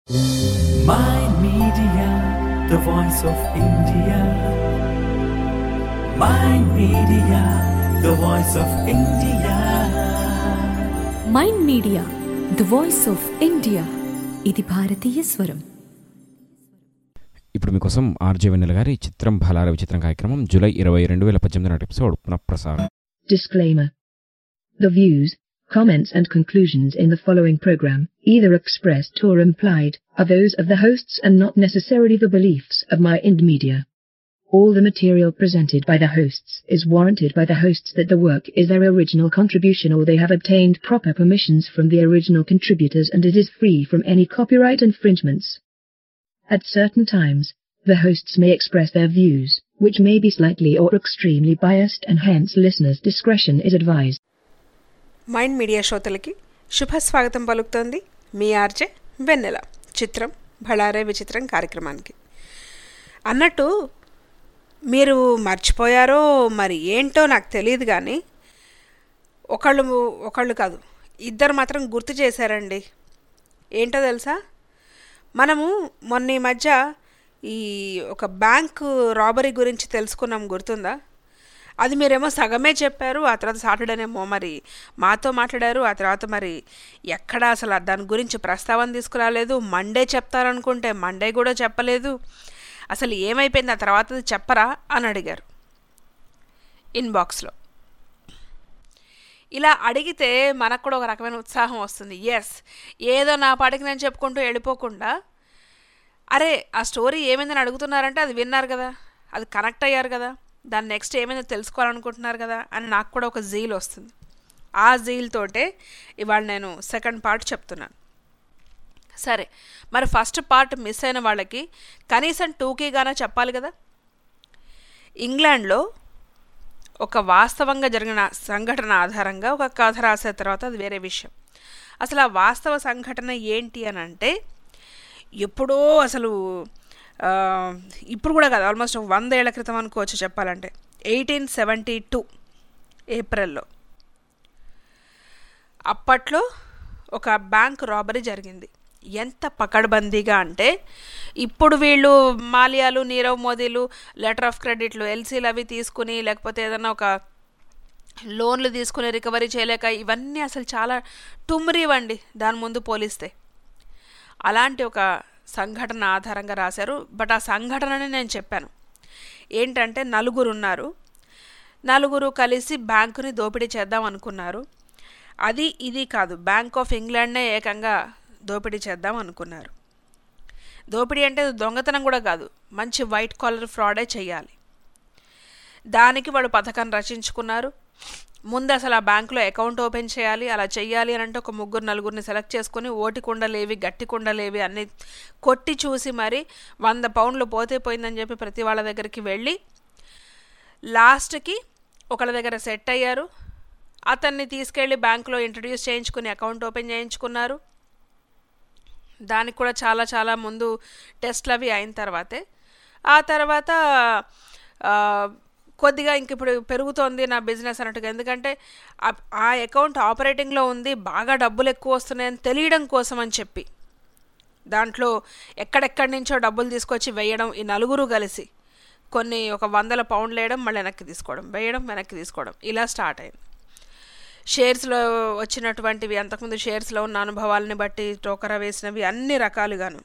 My Media, the voice of India. My Media, the voice of India. Mind media the voice of India ఇది భారతీయ స్వరం ఇప్పుడు మీకోసం RJ వెన్నెల గారి చిత్రం బలార విచిత్రం కార్యక్రమం జూలై ఇరవై రెండు వేల పద్దెనిమిది నాటి ఎపిసోడ్ పునఃప్రసారం Disclaimer. The views, comments and conclusions in the following program, either expressed or implied, are those of the hosts and not necessarily the beliefs of my Ind Media. All the material presented by the hosts is warranted by the hosts that the work is their original contribution or they have obtained proper permissions from the original contributors and it is free from any copyright infringements. At certain times, the hosts may express their views, which may be slightly or extremely biased and hence listeners' discretion is advised. Mind Media శ్రోతలకి శుభ స్వాగతం పలుకుతోంది మీ RJ వెన్నెల చిత్రం భళారే విచిత్రం కార్యక్రమానికి అన్నట్టు మీరు మర్చిపోయారో మరి ఏంటో నాకు తెలియదు కానీ ఒకళ్ళు ఒకళ్ళు కాదు ఇద్దరు మాత్రం గుర్తు చేశారండి ఏంటో తెలుసా మనము మొన్న ఈ మధ్య ఈ ఒక బ్యాంక్ రాబరీ గురించి తెలుసుకున్నాం గుర్తుందా అది మీరేమో సగమే చెప్పారు ఆ తర్వాత సాటర్డేనేమో మరి మాతో మాట్లాడారు ఆ తర్వాత మరి ఎక్కడ అసలు దాని గురించి ప్రస్తావన తీసుకురాలేదు మండే చెప్తారనుకుంటే మండే కూడా చెప్పలేదు అసలు ఏమైపోయింది ఆ తర్వాత చెప్పరా అని అడిగారు ఇన్బాక్స్లో ఇలా అడిగితే మనకు కూడా ఒక రకమైన ఉత్సాహం వస్తుంది ఎస్ ఏదో నా పాటికి నేను చెప్పుకుంటూ వెళ్ళిపోకుండా అరే ఆ స్టోరీ ఏమైందని అడుగుతున్నారంటే అది విన్నారు కదా అది కనెక్ట్ అయ్యారు కదా దాని నెక్స్ట్ ఏమైందో తెలుసుకోవాలనుకుంటున్నారు కదా అని నాకు కూడా ఒక జీల్ వస్తుంది ఆ జీల్ తోటే ఇవాళ నేను సెకండ్ పార్ట్ చెప్తున్నాను సరే మరి ఫస్ట్ పార్ట్ మిస్ అయిన వాళ్ళకి కనీసం టూకీగానే చెప్పాలి కదా ఇంగ్లాండ్లో ఒక వాస్తవంగా జరిగిన సంఘటన ఆధారంగా ఒక కథ రాసే తర్వాత అది వేరే విషయం అసలు ఆ వాస్తవ సంఘటన ఏంటి అని అంటే ఎప్పుడో అసలు ఆ, ఇప్పుడు కూడా కాదు ఆల్మోస్ట్ ఒక వంద ఏళ్ల క్రితం అనుకోవచ్చు చెప్పాలంటే ఎయిటీన్ సెవెంటీ టూ ఏప్రిల్లో అప్పట్లో ఒక బ్యాంక్ రాబరీ జరిగింది ఎంత పకడ్బందీగా అంటే ఇప్పుడు వీళ్ళు మాలియాలు నీరవ్ మోదీలు లెటర్ ఆఫ్ క్రెడిట్లు ఎల్సీలు అవి తీసుకుని లేకపోతే ఏదన్నా ఒక లోన్లు తీసుకుని రికవరీ చేయలేక ఇవన్నీ అసలు చాలా టుమ్రివండి దాని ముందు పోలిస్తే అలాంటి ఒక సంఘటన ఆధారంగా రాశారు బట్ ఆ సంఘటనని నేను చెప్పాను ఏంటంటే నలుగురు ఉన్నారు నలుగురు కలిసి బ్యాంకుని దోపిడీ చేద్దాం అనుకున్నారు అది ఇది కాదు బ్యాంక్ ఆఫ్ ఇంగ్లాండ్నే ఏకంగా దోపిడీ చేద్దాం అనుకున్నారు దోపిడీ అంటే దొంగతనం కూడా కాదు మంచి వైట్ కాలర్ ఫ్రాడే చేయాలి దానికి వాళ్ళు పథకం రచించుకున్నారు ముందు అసలు ఆ బ్యాంకులో అకౌంట్ ఓపెన్ చేయాలి అలా చెయ్యాలి అని అంటే ఒక ముగ్గురు నలుగురిని సెలెక్ట్ చేసుకుని ఓటి కుండలేవి గట్టి కుండలేవి అన్ని కొట్టి చూసి మరి వంద పౌండ్లు పోతే పోయిందని చెప్పి ప్రతి వాళ్ళ దగ్గరికి వెళ్ళి లాస్ట్కి ఒకళ్ళ దగ్గర సెట్ అయ్యారు అతన్ని తీసుకెళ్ళి బ్యాంకులో ఇంట్రడ్యూస్ చేయించుకుని అకౌంట్ ఓపెన్ చేయించుకున్నారు దానికి కూడా చాలా చాలా ముందు టెస్ట్లు అవి అయిన తర్వాతే ఆ తర్వాత ఆ, కొద్దిగా ఇంక ఇప్పుడు పెరుగుతోంది నా బిజినెస్ అన్నట్టుగా ఎందుకంటే ఆ- ఆ అకౌంట్ ఆపరేటింగ్లో ఉంది బాగా డబ్బులు ఎక్కువ వస్తున్నాయని తెలియడం కోసం అని చెప్పి దాంట్లో ఎక్కడెక్కడి నుంచో డబ్బులు తీసుకొచ్చి వేయడం ఈ నలుగురు కలిసి కొన్ని ఒక వందల పౌండ్లు వేయడం మళ్ళీ వెనక్కి తీసుకోవడం వేయడం వెనక్కి తీసుకోవడం ఇలా స్టార్ట్ అయింది షేర్స్లో వచ్చినటువంటివి అంతకుముందు షేర్స్లో ఉన్న అనుభవాలని బట్టి టోకరా వేసినవి అన్ని రకాలుగాను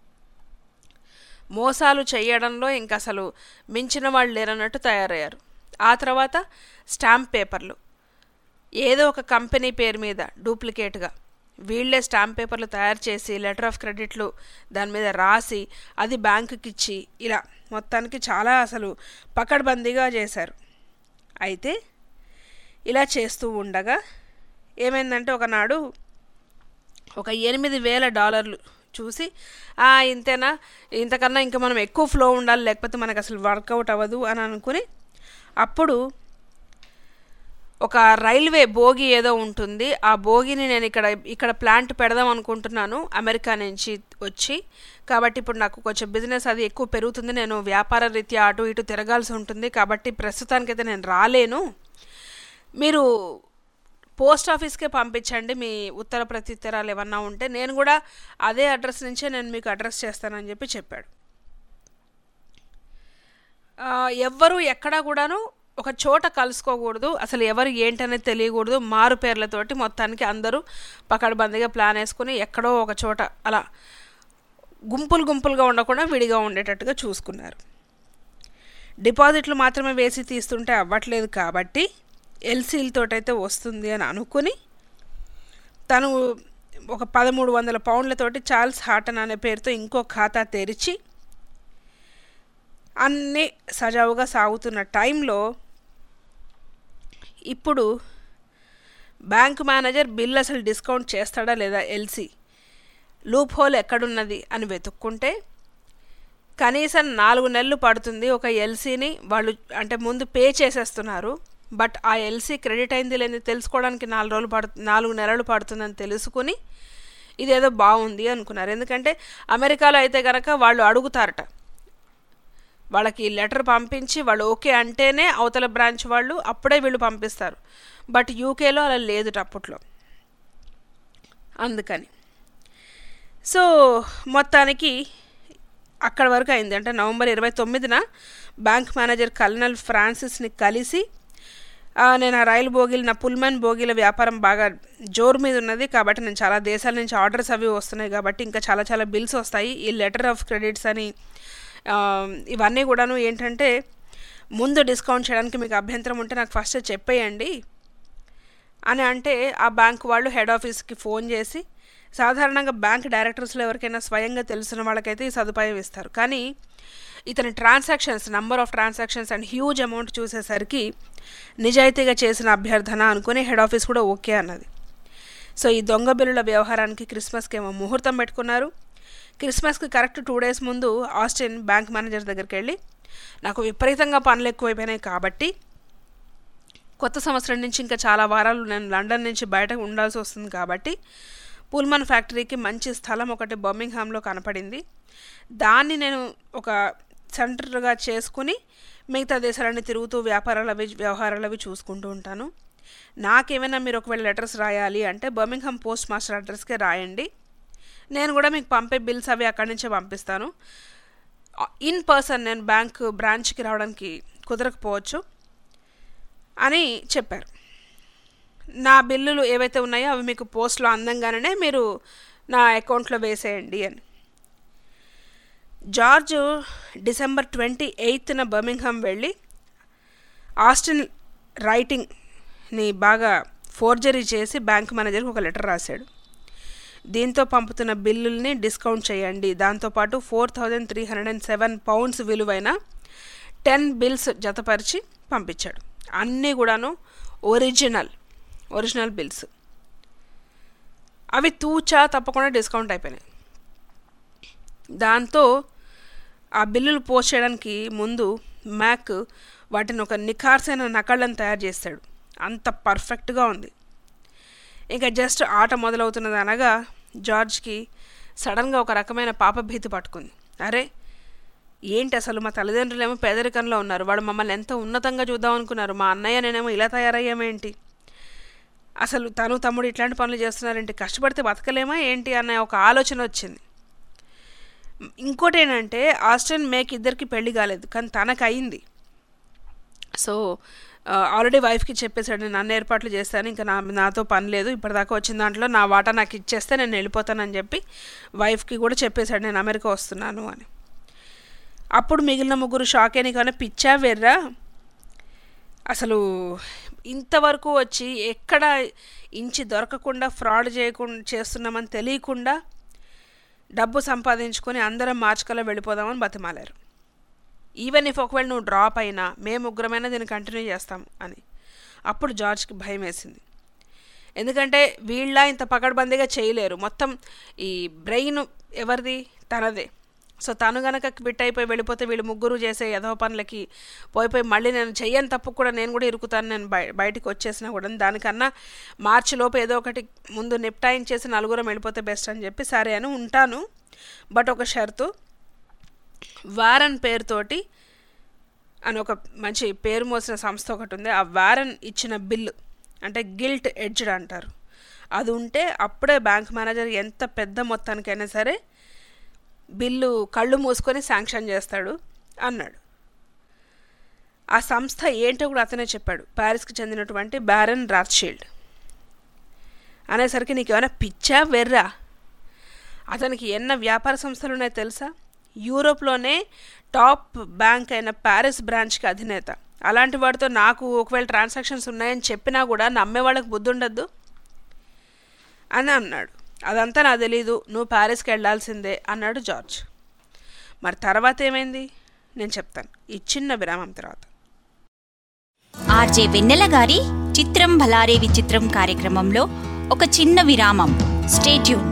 మోసాలు చేయడంలో ఇంక అసలు మించిన వాళ్ళు లేరన్నట్టు తయారయ్యారు ఆ తర్వాత స్టాంప్ పేపర్లు ఏదో ఒక కంపెనీ పేరు మీద డూప్లికేట్గా వీళ్ళే స్టాంప్ పేపర్లు తయారు చేసి లెటర్ ఆఫ్ క్రెడిట్లు దాని మీద రాసి అది బ్యాంకుకి ఇచ్చి ఇలా మొత్తానికి చాలా అసలు పకడ్బందీగా చేశారు అయితే ఇలా చేస్తూ ఉండగా ఏమైందంటే ఒకనాడు ఒక ఎనిమిది వేల డాలర్లు చూసి "ఆ, ఇంతేనా ఇంతకన్నా ఇంకా మనం ఎక్కువ ఫ్లో ఉండాలి లేకపోతే మనకు అసలు వర్కౌట్ అవ్వదు అని అనుకుని అప్పుడు ఒక రైల్వే బోగి ఏదో ఉంటుంది ఆ బోగిని నేను ఇక్కడ ఇక్కడ ప్లాంట్ పెడదాం అనుకుంటున్నాను అమెరికా నుంచి వచ్చి కాబట్టి ఇప్పుడు నాకు కొంచెం బిజినెస్ అది ఎక్కువ పెరుగుతుంది నేను వ్యాపార రీత్యా అటు ఇటు తిరగాల్సి ఉంటుంది కాబట్టి ప్రస్తుతానికైతే నేను రాలేను మీరు పోస్ట్ ఆఫీస్కే పంపించండి మీ ఉత్తర ప్రత్యుత్తరాలు ఏమన్నా ఉంటే నేను కూడా అదే అడ్రస్ నుంచే నేను మీకు అడ్రస్ చేస్తానని చెప్పి చెప్పాడు ఆ, ఎవ్వరూ ఎక్కడా కూడాను ఒక చోట కలుసుకోకూడదు అసలు ఎవరు ఏంటనేది తెలియకూడదు మారు పేర్లతోటి మొత్తానికి అందరూ పకడ్బందీగా ప్లాన్ వేసుకుని ఎక్కడో ఒక చోట అలా గుంపులు గుంపులుగా ఉండకుండా విడిగా ఉండేటట్టుగా చూసుకున్నారు డిపాజిట్లు మాత్రమే వేసి తీస్తుంటే అవ్వట్లేదు కాబట్టి ఎల్సీలతోటైతే వస్తుంది అని అనుకుని తను ఒక పదమూడు వందల పౌండ్లతోటి చార్ల్స్ హాటన్ అనే పేరుతో ఇంకో ఖాతా తెరిచి అన్నీ సజావుగా సాగుతున్న టైంలో ఇప్పుడు బ్యాంక్ మేనేజర్ బిల్ అసలు డిస్కౌంట్ చేస్తాడా లేదా ఎల్సీ లూప్ హోల్ ఎక్కడున్నది అని వెతుక్కుంటే కనీసం నాలుగు నెలలు పడుతుంది ఒక ఎల్సీని వాళ్ళు అంటే ముందు పే చేసేస్తున్నారు బట్ ఆ ఎల్సీ క్రెడిట్ అయింది లేని తెలుసుకోవడానికి నాలుగు రోజులు పడు నాలుగు నెలలు పడుతుందని తెలుసుకుని ఇదేదో బాగుంది అనుకున్నారు ఎందుకంటే అమెరికాలో అయితే కనుక వాళ్ళు అడుగుతారట వాళ్ళకి లెటర్ పంపించి వాళ్ళు ఓకే అంటేనే అవతల బ్రాంచ్ వాళ్ళు అప్పుడే వీళ్ళు పంపిస్తారు బట్ యూకేలో అలా లేదు అప్పట్లో అందుకని సో మొత్తానికి అక్కడ వరకు అయింది అంటే నవంబర్ ఇరవై తొమ్మిదిన బ్యాంక్ మేనేజర్ కల్నల్ ఫ్రాన్సిస్ని కలిసి "ఆ, నేను ఆ రైలు బోగీలు నా పుల్మెన్ బోగీల వ్యాపారం బాగా జోరు మీద ఉన్నది కాబట్టి నేను చాలా దేశాల నుంచి ఆర్డర్స్ అవి వస్తున్నాయి కాబట్టి ఇంకా చాలా చాలా బిల్స్ వస్తాయి ఈ లెటర్ ఆఫ్ క్రెడిట్స్ అని ఆ, ఇవన్నీ కూడాను ఏంటంటే ముందు డిస్కౌంట్ చేయడానికి మీకు అభ్యంతరం ఉంటే నాకు ఫస్ట్ చెప్పేయండి అని అంటే ఆ బ్యాంక్ వాళ్ళు హెడ్ ఆఫీస్కి ఫోన్ చేసి సాధారణంగా బ్యాంక్ డైరెక్టర్స్లో ఎవరికైనా స్వయంగా తెలిసిన వాళ్ళకైతే ఈ సదుపాయం ఇస్తారు కానీ ఇతని transactions number of transactions and huge amount చూసేసరికి నిజాయితీగా చేసిన అభ్యర్థన అనుకుని హెడ్ ఆఫీస్ కూడా ఓకే అన్నది సో ఈ దొంగ బిల్లుల వ్యవహారానికి క్రిస్మస్కి ఏమో ముహూర్తం పెట్టుకున్నారు క్రిస్మస్కి కరెక్ట్ టూ డేస్ ముందు ఆస్టిన్ బ్యాంక్ మేనేజర్ దగ్గరికి వెళ్ళి నాకు విపరీతంగా పనులు ఎక్కువైపోయినాయి కాబట్టి కొత్త సంవత్సరం నుంచి ఇంకా చాలా వారాలు నేను లండన్ నుంచి బయట ఉండాల్సి వస్తుంది కాబట్టి పుల్మన్ ఫ్యాక్టరీకి మంచి స్థలం ఒకటి బర్మింగ్హామ్లో కనపడింది దాన్ని నేను ఒక సెంటర్గా చేసుకుని మిగతా దేశాలన్నీ తిరుగుతూ వ్యాపారాలు అవి వ్యవహారాలు అవి చూసుకుంటూ ఉంటాను నాకేమైనా మీరు ఒకవేళ లెటర్స్ రాయాలి అంటే బర్మింగ్హామ్ పోస్ట్ మాస్టర్ అడ్రస్కే రాయండి నేను కూడా మీకు పంపే బిల్స్ అవి అక్కడి నుంచే పంపిస్తాను ఇన్ పర్సన్ నేను బ్యాంక్ బ్రాంచ్కి రావడానికి కుదరకపోవచ్చు అని చెప్పారు నా బిల్లులు ఏవైతే ఉన్నాయో అవి మీకు పోస్ట్లో అందంగానే మీరు నా అకౌంట్లో వేసేయండి అని జార్జ్ డిసెంబర్ ట్వంటీ ఎయిత్న బర్మింగ్హామ్ వెళ్ళి ఆస్టిన్ రైటింగ్ని బాగా ఫోర్జరీ చేసి బ్యాంక్ మేనేజర్కి ఒక లెటర్ రాశాడు దీంతో పంపుతున్న బిల్లుల్ని డిస్కౌంట్ చేయండి దాంతోపాటు four thousand three hundred and seven pounds విలువైన టెన్ బిల్స్ జతపరిచి పంపించాడు అన్నీ కూడాను ఒరిజినల్ ఒరిజినల్ బిల్స్ అవి తూచా తప్పకుండా డిస్కౌంట్ అయిపోయినాయి దాంతో ఆ బిల్లులు పోస్ట్ చేయడానికి ముందు మ్యాక్ వాటిని ఒక నిఖార్సైన నకళ్ళను తయారు చేస్తాడు అంత పర్ఫెక్ట్గా ఉంది ఇంకా జస్ట్ ఆట మొదలవుతున్నది అనగా జార్జ్కి సడన్గా ఒక రకమైన పాపభీతి పట్టుకుంది అరే ఏంటి అసలు మా తల్లిదండ్రులేమో పేదరికంలో ఉన్నారు వాడు మమ్మల్ని ఎంత ఉన్నతంగా చూద్దాం అనుకున్నారు మా అన్నయ్య నేనేమో ఇలా తయారయ్యామేంటి అసలు తను తమ్ముడు ఇట్లాంటి పనులు చేస్తున్నారేంటి కష్టపడితే బతకలేమా ఏంటి అన్న ఒక ఆలోచన వచ్చింది ఇంకోటి ఏంటంటే ఆస్టన్ మేక్ ఇద్దరికి పెళ్లి కాలేదు కానీ తనకు అయింది సో ఆల్రెడీ వైఫ్కి చెప్పేశాడు నేను అన్ని ఏర్పాట్లు చేస్తాను ఇంకా నా నాతో పని లేదు ఇప్పటిదాకా వచ్చిన దాంట్లో నా వాటా నాకు ఇచ్చేస్తే నేను వెళ్ళిపోతానని చెప్పి వైఫ్కి కూడా చెప్పేశాడు నేను అమెరికా వస్తున్నాను అని అప్పుడు మిగిలిన ముగ్గురు షాక్ అయిన కానీ పిచ్చా వెర్రా అసలు ఇంతవరకు వచ్చి ఎక్కడ ఇంచి దొరకకుండా ఫ్రాడ్ చేయకుండా చేస్తున్నామని తెలియకుండా డబ్బు సంపాదించుకొని అందరం మార్చుకలో వెళ్ళిపోదామని బతిమాలారు ఈవెన్ ఇఫ్ ఒకవేళ నువ్వు డ్రాప్ అయినా మేము ముగ్గురమైనా దీన్ని కంటిన్యూ చేస్తాం అని అప్పుడు జార్జ్కి భయం వేసింది ఎందుకంటే వీళ్ళ ఇంత పకడ్బందీగా చేయలేరు మొత్తం ఈ బ్రెయిన్ ఎవరిది తనదే సో తను గనక క్విట్ అయిపోయి వెళ్ళిపోతే వీళ్ళు ముగ్గురు చేసే యథవ పనులకి పోయిపోయి మళ్ళీ నేను చెయ్యని తప్పు కూడా నేను కూడా ఇరుకుతాను నేను బయ బయటికి వచ్చేసినా కూడా దానికన్నా మార్చి లోపు ఏదో ఒకటి ముందు నిప్టాయించేసి నలుగురం వెళ్ళిపోతే బెస్ట్ అని చెప్పి సరే అని ఉంటాను బట్ ఒక షరతు వారన్ పేరుతోటి అని ఒక మంచి పేరు మోసిన సంస్థ ఒకటి ఉంది ఆ వారన్ ఇచ్చిన బిల్లు అంటే గిల్ట్ ఎడ్జ్డ్ అంటారు అది ఉంటే అప్పుడే బ్యాంక్ మేనేజర్ ఎంత పెద్ద మొత్తానికైనా సరే బిల్లు కళ్ళు మూసుకొని శాంక్షన్ చేస్తాడు అన్నాడు ఆ సంస్థ ఏంటో కూడా అతనే చెప్పాడు ప్యారిస్కి చెందినటువంటి బ్యారన్ రాత్షీల్డ్ అనేసరికి నీకు ఏమైనా పిచ్చా వెర్రా అతనికి ఎన్న వ్యాపార సంస్థలు ఉన్నాయో తెలుసా యూరోప్లోనే టాప్ బ్యాంక్ అయిన ప్యారిస్ బ్రాంచ్కి అధినేత అలాంటి వాడితో నాకు ఒకవేళ ట్రాన్సాక్షన్స్ ఉన్నాయని చెప్పినా కూడా నమ్మే వాళ్ళకి బుద్ధి ఉండద్దు అని అన్నాడు అదంతా నాకు తెలీదు నువ్వు ప్యారిస్కి వెళ్ళాల్సిందే అన్నాడు జార్జ్ మరి తర్వాత ఏమైంది నేను చెప్తాను ఈ చిన్న విరామం తర్వాత ఆర్జే వెన్నెల గారి చిత్రం భలారే విచిత్రం కార్యక్రమంలో ఒక చిన్న విరామం స్టేట్యూన్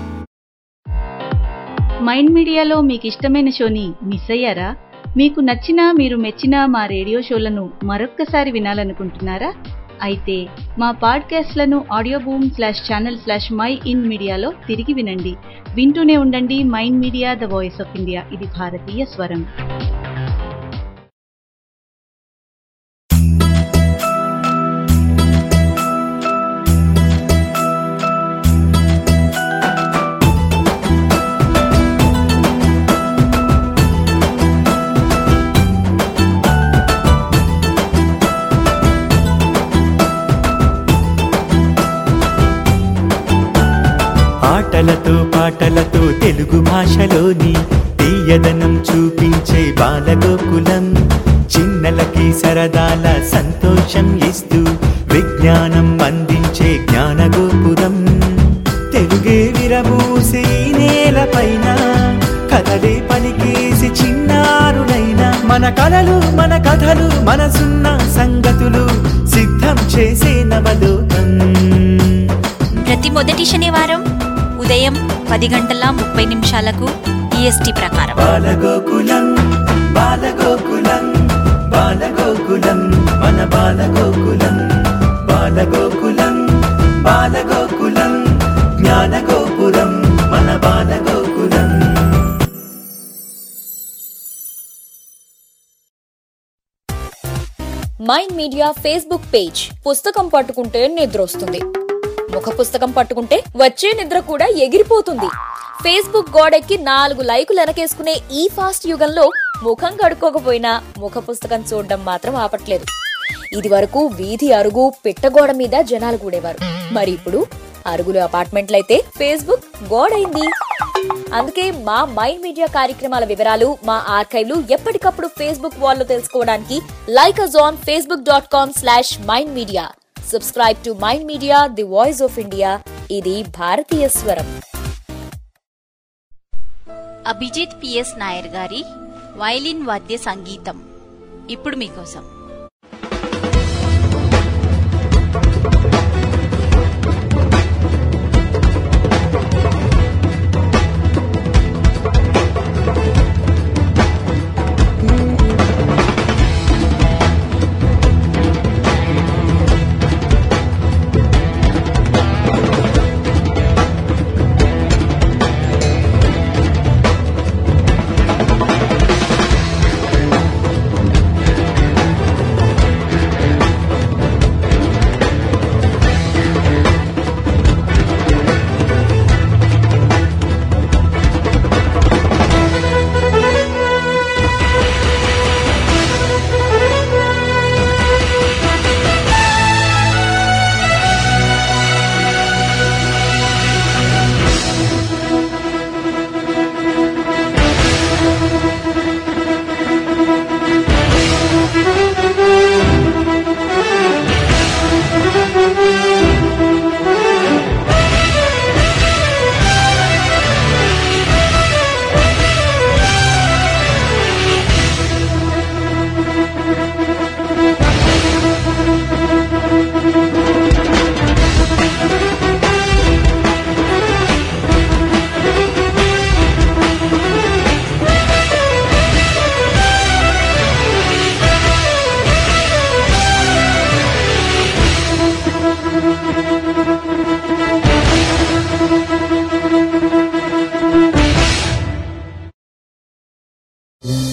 మైండ్ మీడియాలో మీకు ఇష్టమైన షోని మిస్ అయ్యారా మీకు నచ్చిన మీరు మెచ్చిన మా రేడియో షోలను మరొక్కసారి వినాలనుకుంటున్నారా అయితే మా పాడ్కాస్ట్లను audio boom slash channel slash Mind మీడియాలో తిరిగి వినండి వింటూనే ఉండండి Mind media the voice of India ఇది భారతీయ స్వరం ఆటలతో పాటలతో తెలుగు భాషలోని తీయదనం చూపించే బాలగోకులం చిన్నలకి సరదాల సంతోషం ఇస్తూ విజ్ఞానం అందించే జ్ఞానగోపురం తెలుగే విరబూసి ఈ నేలపైన కథలే పలికేసి చిన్నారులైన మన కలలు మన కథలు మనసున్న సంగతులు సిద్ధం చేసే నవలోకం ప్రతి మొదటి శనివారం ఉదయం పది గంటల ముప్పై నిమిషాలకు ఈఎస్టీ ప్రకారం బాలగోకులం బాలగోకులం బాలగోకులం మన బాలగోకులం బాలగోకులం బాలగోకులం జ్ఞానగోపురం మన Balagokulam Mind Media Facebook page పుస్తకం పట్టుకుంటే నిద్ర వస్తుంది ముఖ పుస్తకం పట్టుకుంటే వచ్చే నిద్ర కూడా ఎగిరిపోతుంది ఫేస్బుక్ గోడెక్కి నాలుగు లైకులు వెనకేసుకునే ఈ ఫాస్ట్ యుగంలో ముఖం కడుక్కోకపోయినా ముఖ పుస్తకం చూడడం మాత్రం ఆపట్లేదు ఇది వరకు వీధి అరుగు పిట్టగోడ మీద జనాలు కూడేవారు మరి ఇప్పుడు అరుగులు అపార్ట్మెంట్లయితే ఫేస్బుక్ గోడైంది అందుకే మా మైండ్ మీడియా కార్యక్రమాల వివరాలు మా ఆర్కైవ్లు ఎప్పటికప్పుడు ఫేస్బుక్ వాల్లో తెలుసుకోవడానికి like us on Facebook dot com slash Mind Media subscribe to Mind Media the voice of India ఇది భారతీయ స్వరం అభిజిత్ పిఎస్ నాయర్ గారి వైలిన్ వాద్య సంగీతం ఇప్పుడు మీకోసం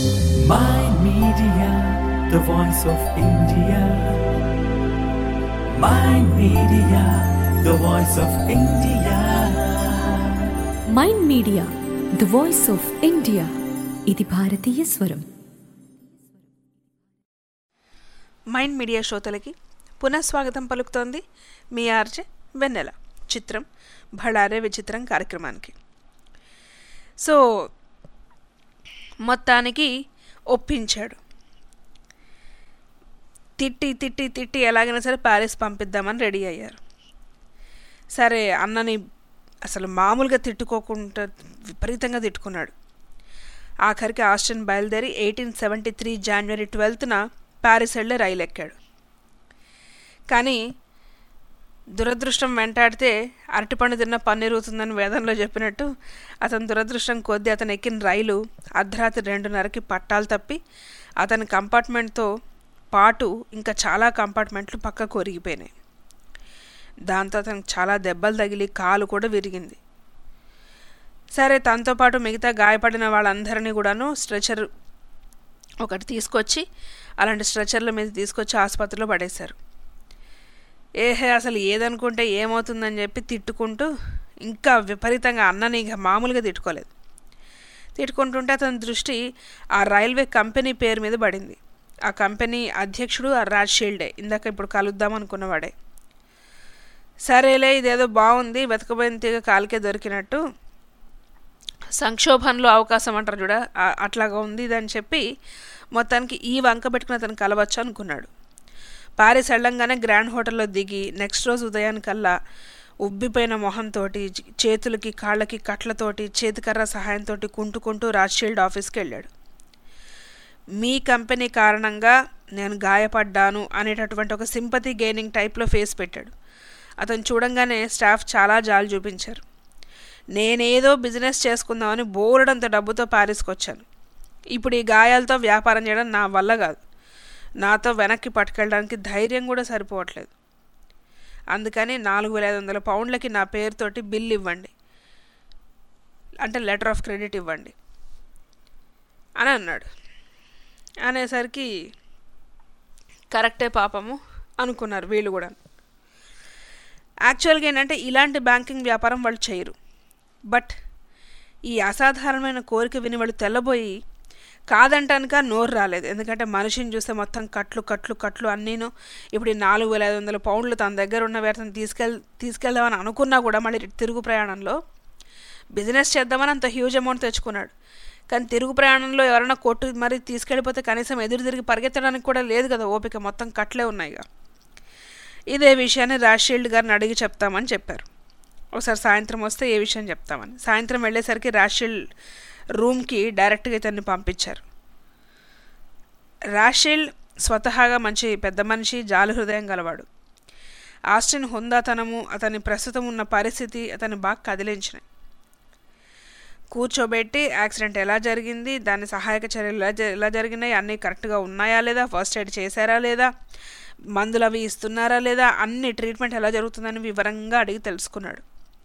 My Media, the voice of India. Mind Media, the voice of India. Mind media the voice of India ఇది భారతీయ స్వరం మైండ్ మీడియా శ్రోతలకి పునఃస్వాగతం పలుకుతోంది మీ ఆర్జే వెన్నెల చిత్రం భళారే విచిత్రం కార్యక్రమానికి సో మొత్తానికి ఒప్పించాడు తిట్టి తిట్టి తిట్టి ఎలాగైనా సరే ప్యారిస్ పంపిద్దామని రెడీ అయ్యారు సరే అన్నని అసలు మామూలుగా తిట్టుకోకుండా విపరీతంగా తిట్టుకున్నాడు ఆఖరికి ఆస్టిన్ బయలుదేరి ఎయిటీన్ సెవెంటీ త్రీ జనవరి ట్వెల్త్న ప్యారిస్ వెళ్ళి రైలు ఎక్కాడు కానీ దురదృష్టం వెంటాడితే అరటిపండు తిన్న పన్నీరుతుందని వేదంలో చెప్పినట్టు అతని దురదృష్టం కొద్దీ అతను ఎక్కిన రైలు అర్ధరాత్రి రెండున్నరకి పట్టాలు తప్పి అతని కంపార్ట్మెంట్తో పాటు ఇంకా చాలా కంపార్ట్మెంట్లు పక్కకు ఒరిగిపోయినాయి దాంతో అతనికి చాలా దెబ్బలు తగిలి కాలు కూడా విరిగింది సరే తనతో పాటు మిగతా గాయపడిన వాళ్ళందరినీ కూడాను స్ట్రెచర్ ఒకటి తీసుకొచ్చి అలాంటి స్ట్రెచర్ల మీద తీసుకొచ్చి ఆసుపత్రిలో పడేశారు ఏహే అసలు ఏదనుకుంటే ఏమవుతుందని చెప్పి తిట్టుకుంటూ ఇంకా విపరీతంగా అన్నని ఇక మామూలుగా తిట్టుకోలేదు తిట్టుకుంటుంటే అతని దృష్టి ఆ రైల్వే కంపెనీ పేరు మీద పడింది ఆ కంపెనీ అధ్యక్షుడు ఆ రాజ్ షీల్డే ఇందాక ఇప్పుడు కలుద్దాం అనుకున్నవాడే సరేలే ఇదేదో బాగుంది వెతకబోయిన తీగ కాలికే దొరికినట్టు సంక్షోభంలో అవకాశం అంటారు చూడ ఆ- అట్లాగా ఉంది ఇదని చెప్పి మొత్తానికి ఈ వంక పెట్టుకుని అతను కలవచ్చు అనుకున్నాడు పారిస్ వెళ్ళంగానే గ్రాండ్ హోటల్లో దిగి నెక్స్ట్ రోజు ఉదయానికల్లా ఉబ్బిపోయిన మొహంతో చేతులకి కాళ్ళకి కట్లతోటి చేతికర్ర సహాయంతో కుంటుకుంటూ రాజ్షీల్డ్ ఆఫీస్కి వెళ్ళాడు మీ కంపెనీ కారణంగా నేను గాయపడ్డాను అనేటటువంటి ఒక సింపతి గెయినింగ్ టైప్లో ఫేస్ పెట్టాడు అతను చూడంగానే స్టాఫ్ చాలా జాలి చూపించారు నేనేదో బిజినెస్ చేసుకుందామని బోలెడంత డబ్బుతో ప్యారిస్కి వచ్చాను ఇప్పుడు ఈ గాయాలతో వ్యాపారం చేయడం నా వల్ల కాదు నాతో వెనక్కి పట్టుకెళ్ళడానికి ధైర్యం కూడా సరిపోవట్లేదు అందుకని నాలుగు వేల ఐదు వందల పౌండ్లకి నా పేరుతోటి బిల్ ఇవ్వండి అంటే లెటర్ ఆఫ్ క్రెడిట్ ఇవ్వండి అని అన్నాడు అనేసరికి కరెక్టే పాపము అనుకున్నారు వీళ్ళు కూడా యాక్చువల్గా ఏంటంటే ఇలాంటి బ్యాంకింగ్ వ్యాపారం వాళ్ళు చేయరు బట్ ఈ అసాధారణమైన కోరిక విని వాళ్ళు తెల్లబోయి కాదంటానుక నోరు రాలేదు ఎందుకంటే మనిషిని చూస్తే మొత్తం కట్లు కట్లు కట్లు అన్నీను ఇప్పుడు ఈ నాలుగు వేల ఐదు వందల పౌండ్లు తన దగ్గర ఉన్న వేతను తీసుకెళ్ తీసుకెళ్దామని అనుకున్నా కూడా మళ్ళీ తిరుగు ప్రయాణంలో బిజినెస్ చేద్దామని అంత హ్యూజ్ అమౌంట్ తెచ్చుకున్నాడు కానీ తిరుగు ప్రయాణంలో ఎవరైనా కొట్టు మరి తీసుకెళ్ళిపోతే కనీసం ఎదురు తిరిగి పరిగెత్తడానికి కూడా లేదు కదా ఓపిక మొత్తం కట్లే ఉన్నాయిగా ఇదే విషయాన్ని రాషీల్డ్ గారిని అడిగి చెప్తామని చెప్పారు ఒకసారి సాయంత్రం వస్తే ఏ విషయం చెప్తామని సాయంత్రం వెళ్ళేసరికి రాషీల్డ్ రూమ్కి డైరెక్ట్గా ఇతన్ని పంపించారు రాషిల్ స్వతహాగా మంచి పెద్ద మనిషి జాలి హృదయం గలవాడు ఆస్టిన్ హుందాతనము అతని ప్రస్తుతం ఉన్న పరిస్థితి అతన్ని బాగా కదిలించినాయి కూర్చోబెట్టి యాక్సిడెంట్ ఎలా జరిగింది దాని సహాయక చర్యలు ఎలా జ- ఎలా జరిగినాయి అన్నీ కరెక్ట్గా ఉన్నాయా లేదా ఫస్ట్ ఎయిడ్ చేశారా లేదా మందులు అవి ఇస్తున్నారా లేదా అన్ని ట్రీట్మెంట్ ఎలా జరుగుతుందని వివరంగా అడిగి తెలుసుకున్నాడు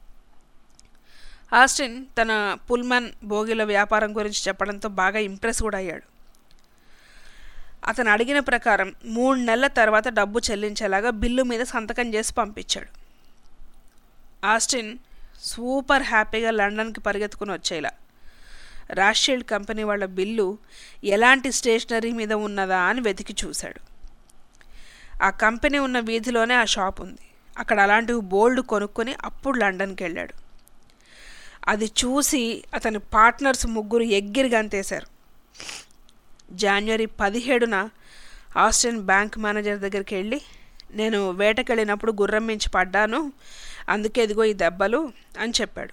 ఆస్టిన్ తన పుల్మన్ బోగిల వ్యాపారం గురించి చెప్పడంతో బాగా ఇంప్రెస్ కూడా అయ్యాడు అతను అడిగిన ప్రకారం మూడు నెలల తర్వాత డబ్బు చెల్లించేలాగా బిల్లు మీద సంతకం చేసి పంపించాడు ఆస్టిన్ సూపర్ హ్యాపీగా లండన్కి పరిగెత్తుకుని వచ్చేలా రాషీల్డ్ కంపెనీ వాళ్ళ బిల్లు ఎలాంటి స్టేషనరీ మీద ఉన్నదా అని వెతికి చూశాడు ఆ కంపెనీ ఉన్న వీధిలోనే ఆ షాప్ ఉంది అక్కడ అలాంటివి బోల్డ్ కొనుక్కొని అప్పుడు లండన్కి వెళ్ళాడు అది చూసి అతని పార్ట్నర్స్ ముగ్గురు ఎగ్గిరి గంతేశారు జనవరి పదిహేడున ఆస్టిన్ బ్యాంక్ మేనేజర్ దగ్గరికి వెళ్ళి నేను వేటకెళ్ళినప్పుడు గుర్రం మించి పడ్డాను అందుకే ఇదిగో ఈ దెబ్బలు అని చెప్పాడు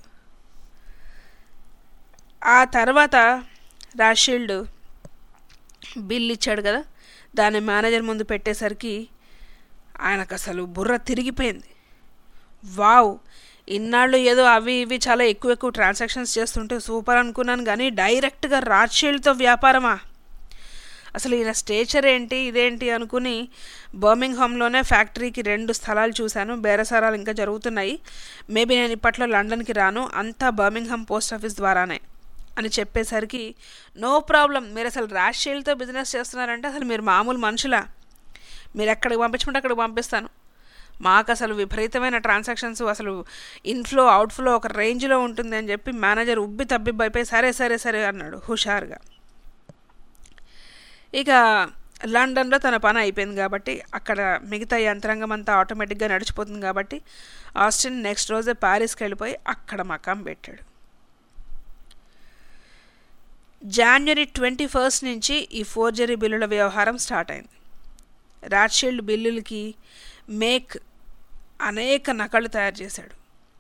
ఆ తర్వాత రాషీల్డ్ బిల్ ఇచ్చాడు కదా దాన్ని మేనేజర్ ముందు పెట్టేసరికి ఆయనకు అసలు బుర్ర తిరిగిపోయింది వావ్ ఇన్నాళ్ళు ఏదో అవి ఇవి చాలా ఎక్కువ ఎక్కువ ట్రాన్సాక్షన్స్ చేస్తుంటే సూపర్ అనుకున్నాను కానీ డైరెక్ట్గా రాజ్షీల్డ్తో వ్యాపారమా అసలు ఈయన స్టేచర్ ఏంటి ఇదేంటి అనుకుని బర్మింగ్హామ్లోనే ఫ్యాక్టరీకి రెండు స్థలాలు చూశాను బేరసారాలు ఇంకా జరుగుతున్నాయి మేబీ నేను ఇప్పట్లో లండన్కి రాను అంతా బర్మింగ్హామ్ పోస్ట్ ఆఫీస్ ద్వారానే అని చెప్పేసరికి నో ప్రాబ్లం మీరు అసలు రాజ్షీల్డ్తో బిజినెస్ చేస్తున్నారంటే అసలు మీరు మామూలు మనుషులా మీరు ఎక్కడికి పంపించమంటే అక్కడికి పంపిస్తాను మాకు అసలు విపరీతమైన ట్రాన్సాక్షన్స్ అసలు ఇన్ఫ్లో అవుట్ఫ్లో ఒక రేంజ్లో ఉంటుంది అని చెప్పి మేనేజర్ ఉబ్బి తబ్బిబ్బైపోయి సరే సరే సరే అన్నాడు హుషారుగా ఇక లండన్లో తన పని అయిపోయింది కాబట్టి అక్కడ మిగతా యంత్రాంగం అంతా ఆటోమేటిక్గా నడిచిపోతుంది కాబట్టి ఆస్టిన్ నెక్స్ట్ రోజే ప్యారిస్కి వెళ్ళిపోయి అక్కడ మకాం పెట్టాడు జాన్వరి ట్వంటీ ఫస్ట్ నుంచి ఈ ఫోర్జరీ బిల్లుల వ్యవహారం స్టార్ట్ అయింది రాడ్షీల్డ్ బిల్లులకి మేక్ అనేక నకళ్ళు తయారు చేశాడు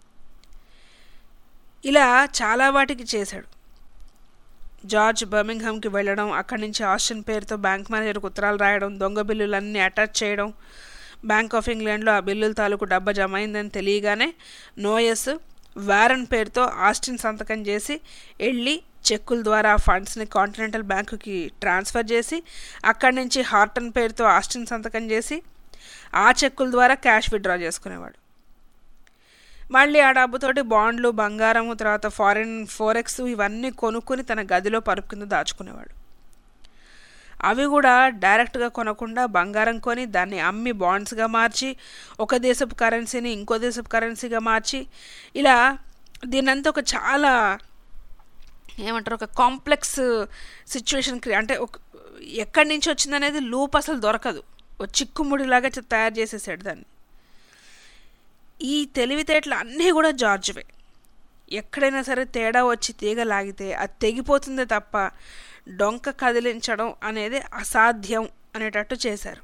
ఇలా చాలా వాటికి చేశాడు జార్జ్ బర్మింగ్హామ్కి వెళ్ళడం అక్కడి నుంచి ఆస్టిన్ పేరుతో బ్యాంక్ మేనేజర్కి ఉత్తరాలు రాయడం దొంగ బిల్లులన్నీ అటాచ్ చేయడం బ్యాంక్ ఆఫ్ ఇంగ్లాండ్లో ఆ బిల్లుల తాలూకు డబ్బా జమ అయిందని తెలియగానే నోయస్ వారన్ పేరుతో ఆస్టిన్ సంతకం చేసి వెళ్ళి చెక్కుల ద్వారా ఆ ఫండ్స్ని కాంటినెంటల్ బ్యాంకుకి ట్రాన్స్ఫర్ చేసి అక్కడి నుంచి హార్టన్ పేరుతో ఆస్టిన్ సంతకం చేసి ఆ చెక్కుల ద్వారా క్యాష్ విత్డ్రా చేసుకునేవాడు మళ్ళీ ఆ డబ్బుతోటి బాండ్లు బంగారము తర్వాత ఫారిన్ ఫోరెక్స్ ఇవన్నీ కొనుక్కొని తన గదిలో పరుపు కింద దాచుకునేవాడు అవి కూడా డైరెక్ట్గా కొనకుండా బంగారం కొని దాన్ని అమ్మి బాండ్స్గా మార్చి ఒక దేశపు కరెన్సీని ఇంకో దేశపు కరెన్సీగా మార్చి ఇలా దీనంతా ఒక చాలా ఏమంటారు ఒక కాంప్లెక్స్ సిచ్యువేషన్ క్రియ అంటే ఒక ఎక్కడి నుంచి వచ్చిందనేది లూప్ అసలు దొరకదు ఒక చిక్కుముడిలాగా చ- తయారు చేసేసాడు దాన్ని ఈ తెలివితేటలు అన్నీ కూడా జార్జ్వే ఎక్కడైనా సరే తేడా వచ్చి తీగ లాగితే అది తెగిపోతుందే తప్ప డొంక కదిలించడం అనేది అసాధ్యం అనేటట్టు చేశారు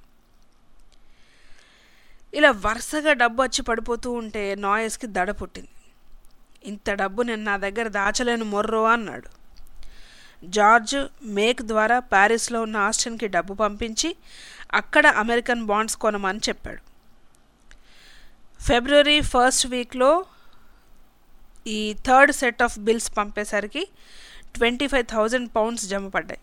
ఇలా వరుసగా డబ్బు వచ్చి పడిపోతూ ఉంటే నాయస్కి దడ పుట్టింది ఇంత డబ్బు నేను నా దగ్గర దాచలేను మొర్రో అన్నాడు జార్జ్ మేక్ ద్వారా ప్యారిస్లో ఉన్న ఆస్టిన్కి డబ్బు పంపించి అక్కడ అమెరికన్ బాండ్స్ కొనమని చెప్పాడు ఫిబ్రవరి ఫస్ట్ వీక్లో ఈ థర్డ్ సెట్ ఆఫ్ బిల్స్ పంపేసరికి ట్వంటీ ఫైవ్ థౌజండ్ పౌండ్స్ జమ పడ్డాయి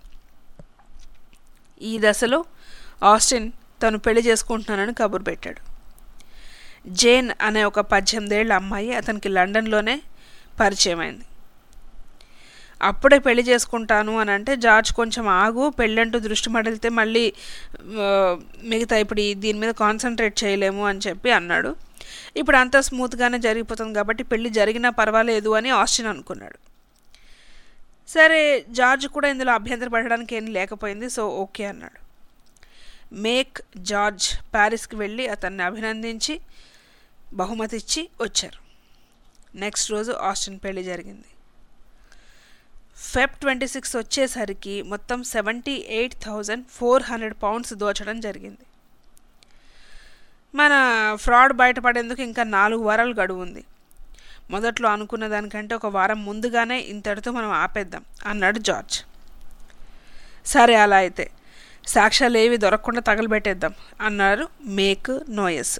ఈ దశలో ఆస్టిన్ తను పెళ్లి చేసుకుంటున్నానని కబురు పెట్టాడు జేన్ అనే ఒక పద్దెనిమిదేళ్ల అమ్మాయి అతనికి లండన్లోనే పరిచయం అయింది అప్పుడే పెళ్లి చేసుకుంటాను అని అంటే జార్జ్ కొంచెం ఆగు పెళ్ళంటూ దృష్టి మడిలితే మళ్ళీ ఆ, మిగతా ఇప్పుడు ఈ- దీని మీద కాన్సన్ట్రేట్ చేయలేము అని చెప్పి అన్నాడు ఇప్పుడు అంతా స్మూత్గానే జరిగిపోతుంది కాబట్టి పెళ్లి జరిగినా పర్వాలేదు అని ఆస్టిన్ అనుకున్నాడు సరే జార్జ్ కూడా ఇందులో అభ్యంతర పడడానికి ఏం లేకపోయింది సో ఓకే అన్నాడు మేక్ జార్జ్ ప్యారిస్కి వెళ్ళి అతన్ని అభినందించి బహుమతి ఇచ్చి వచ్చారు నెక్స్ట్ రోజు ఆస్టిన్ పెళ్లి జరిగింది ఫెబ్ ట్వంటీ సిక్స్ వచ్చేసరికి మొత్తం seventy eight thousand four hundred pounds దోచడం జరిగింది మన ఫ్రాడ్ బయటపడేందుకు ఇంకా నాలుగు వారాలు గడువు ఉంది మొదట్లో అనుకున్న దానికంటే ఒక వారం ముందుగానే ఇంతటితో మనం ఆపేద్దాం అన్నాడు జార్జ్ సరే అలా అయితే సాక్ష్యాలు ఏవి దొరకకుండా తగలబెట్టేద్దాం అన్నారు మేక్ నోయస్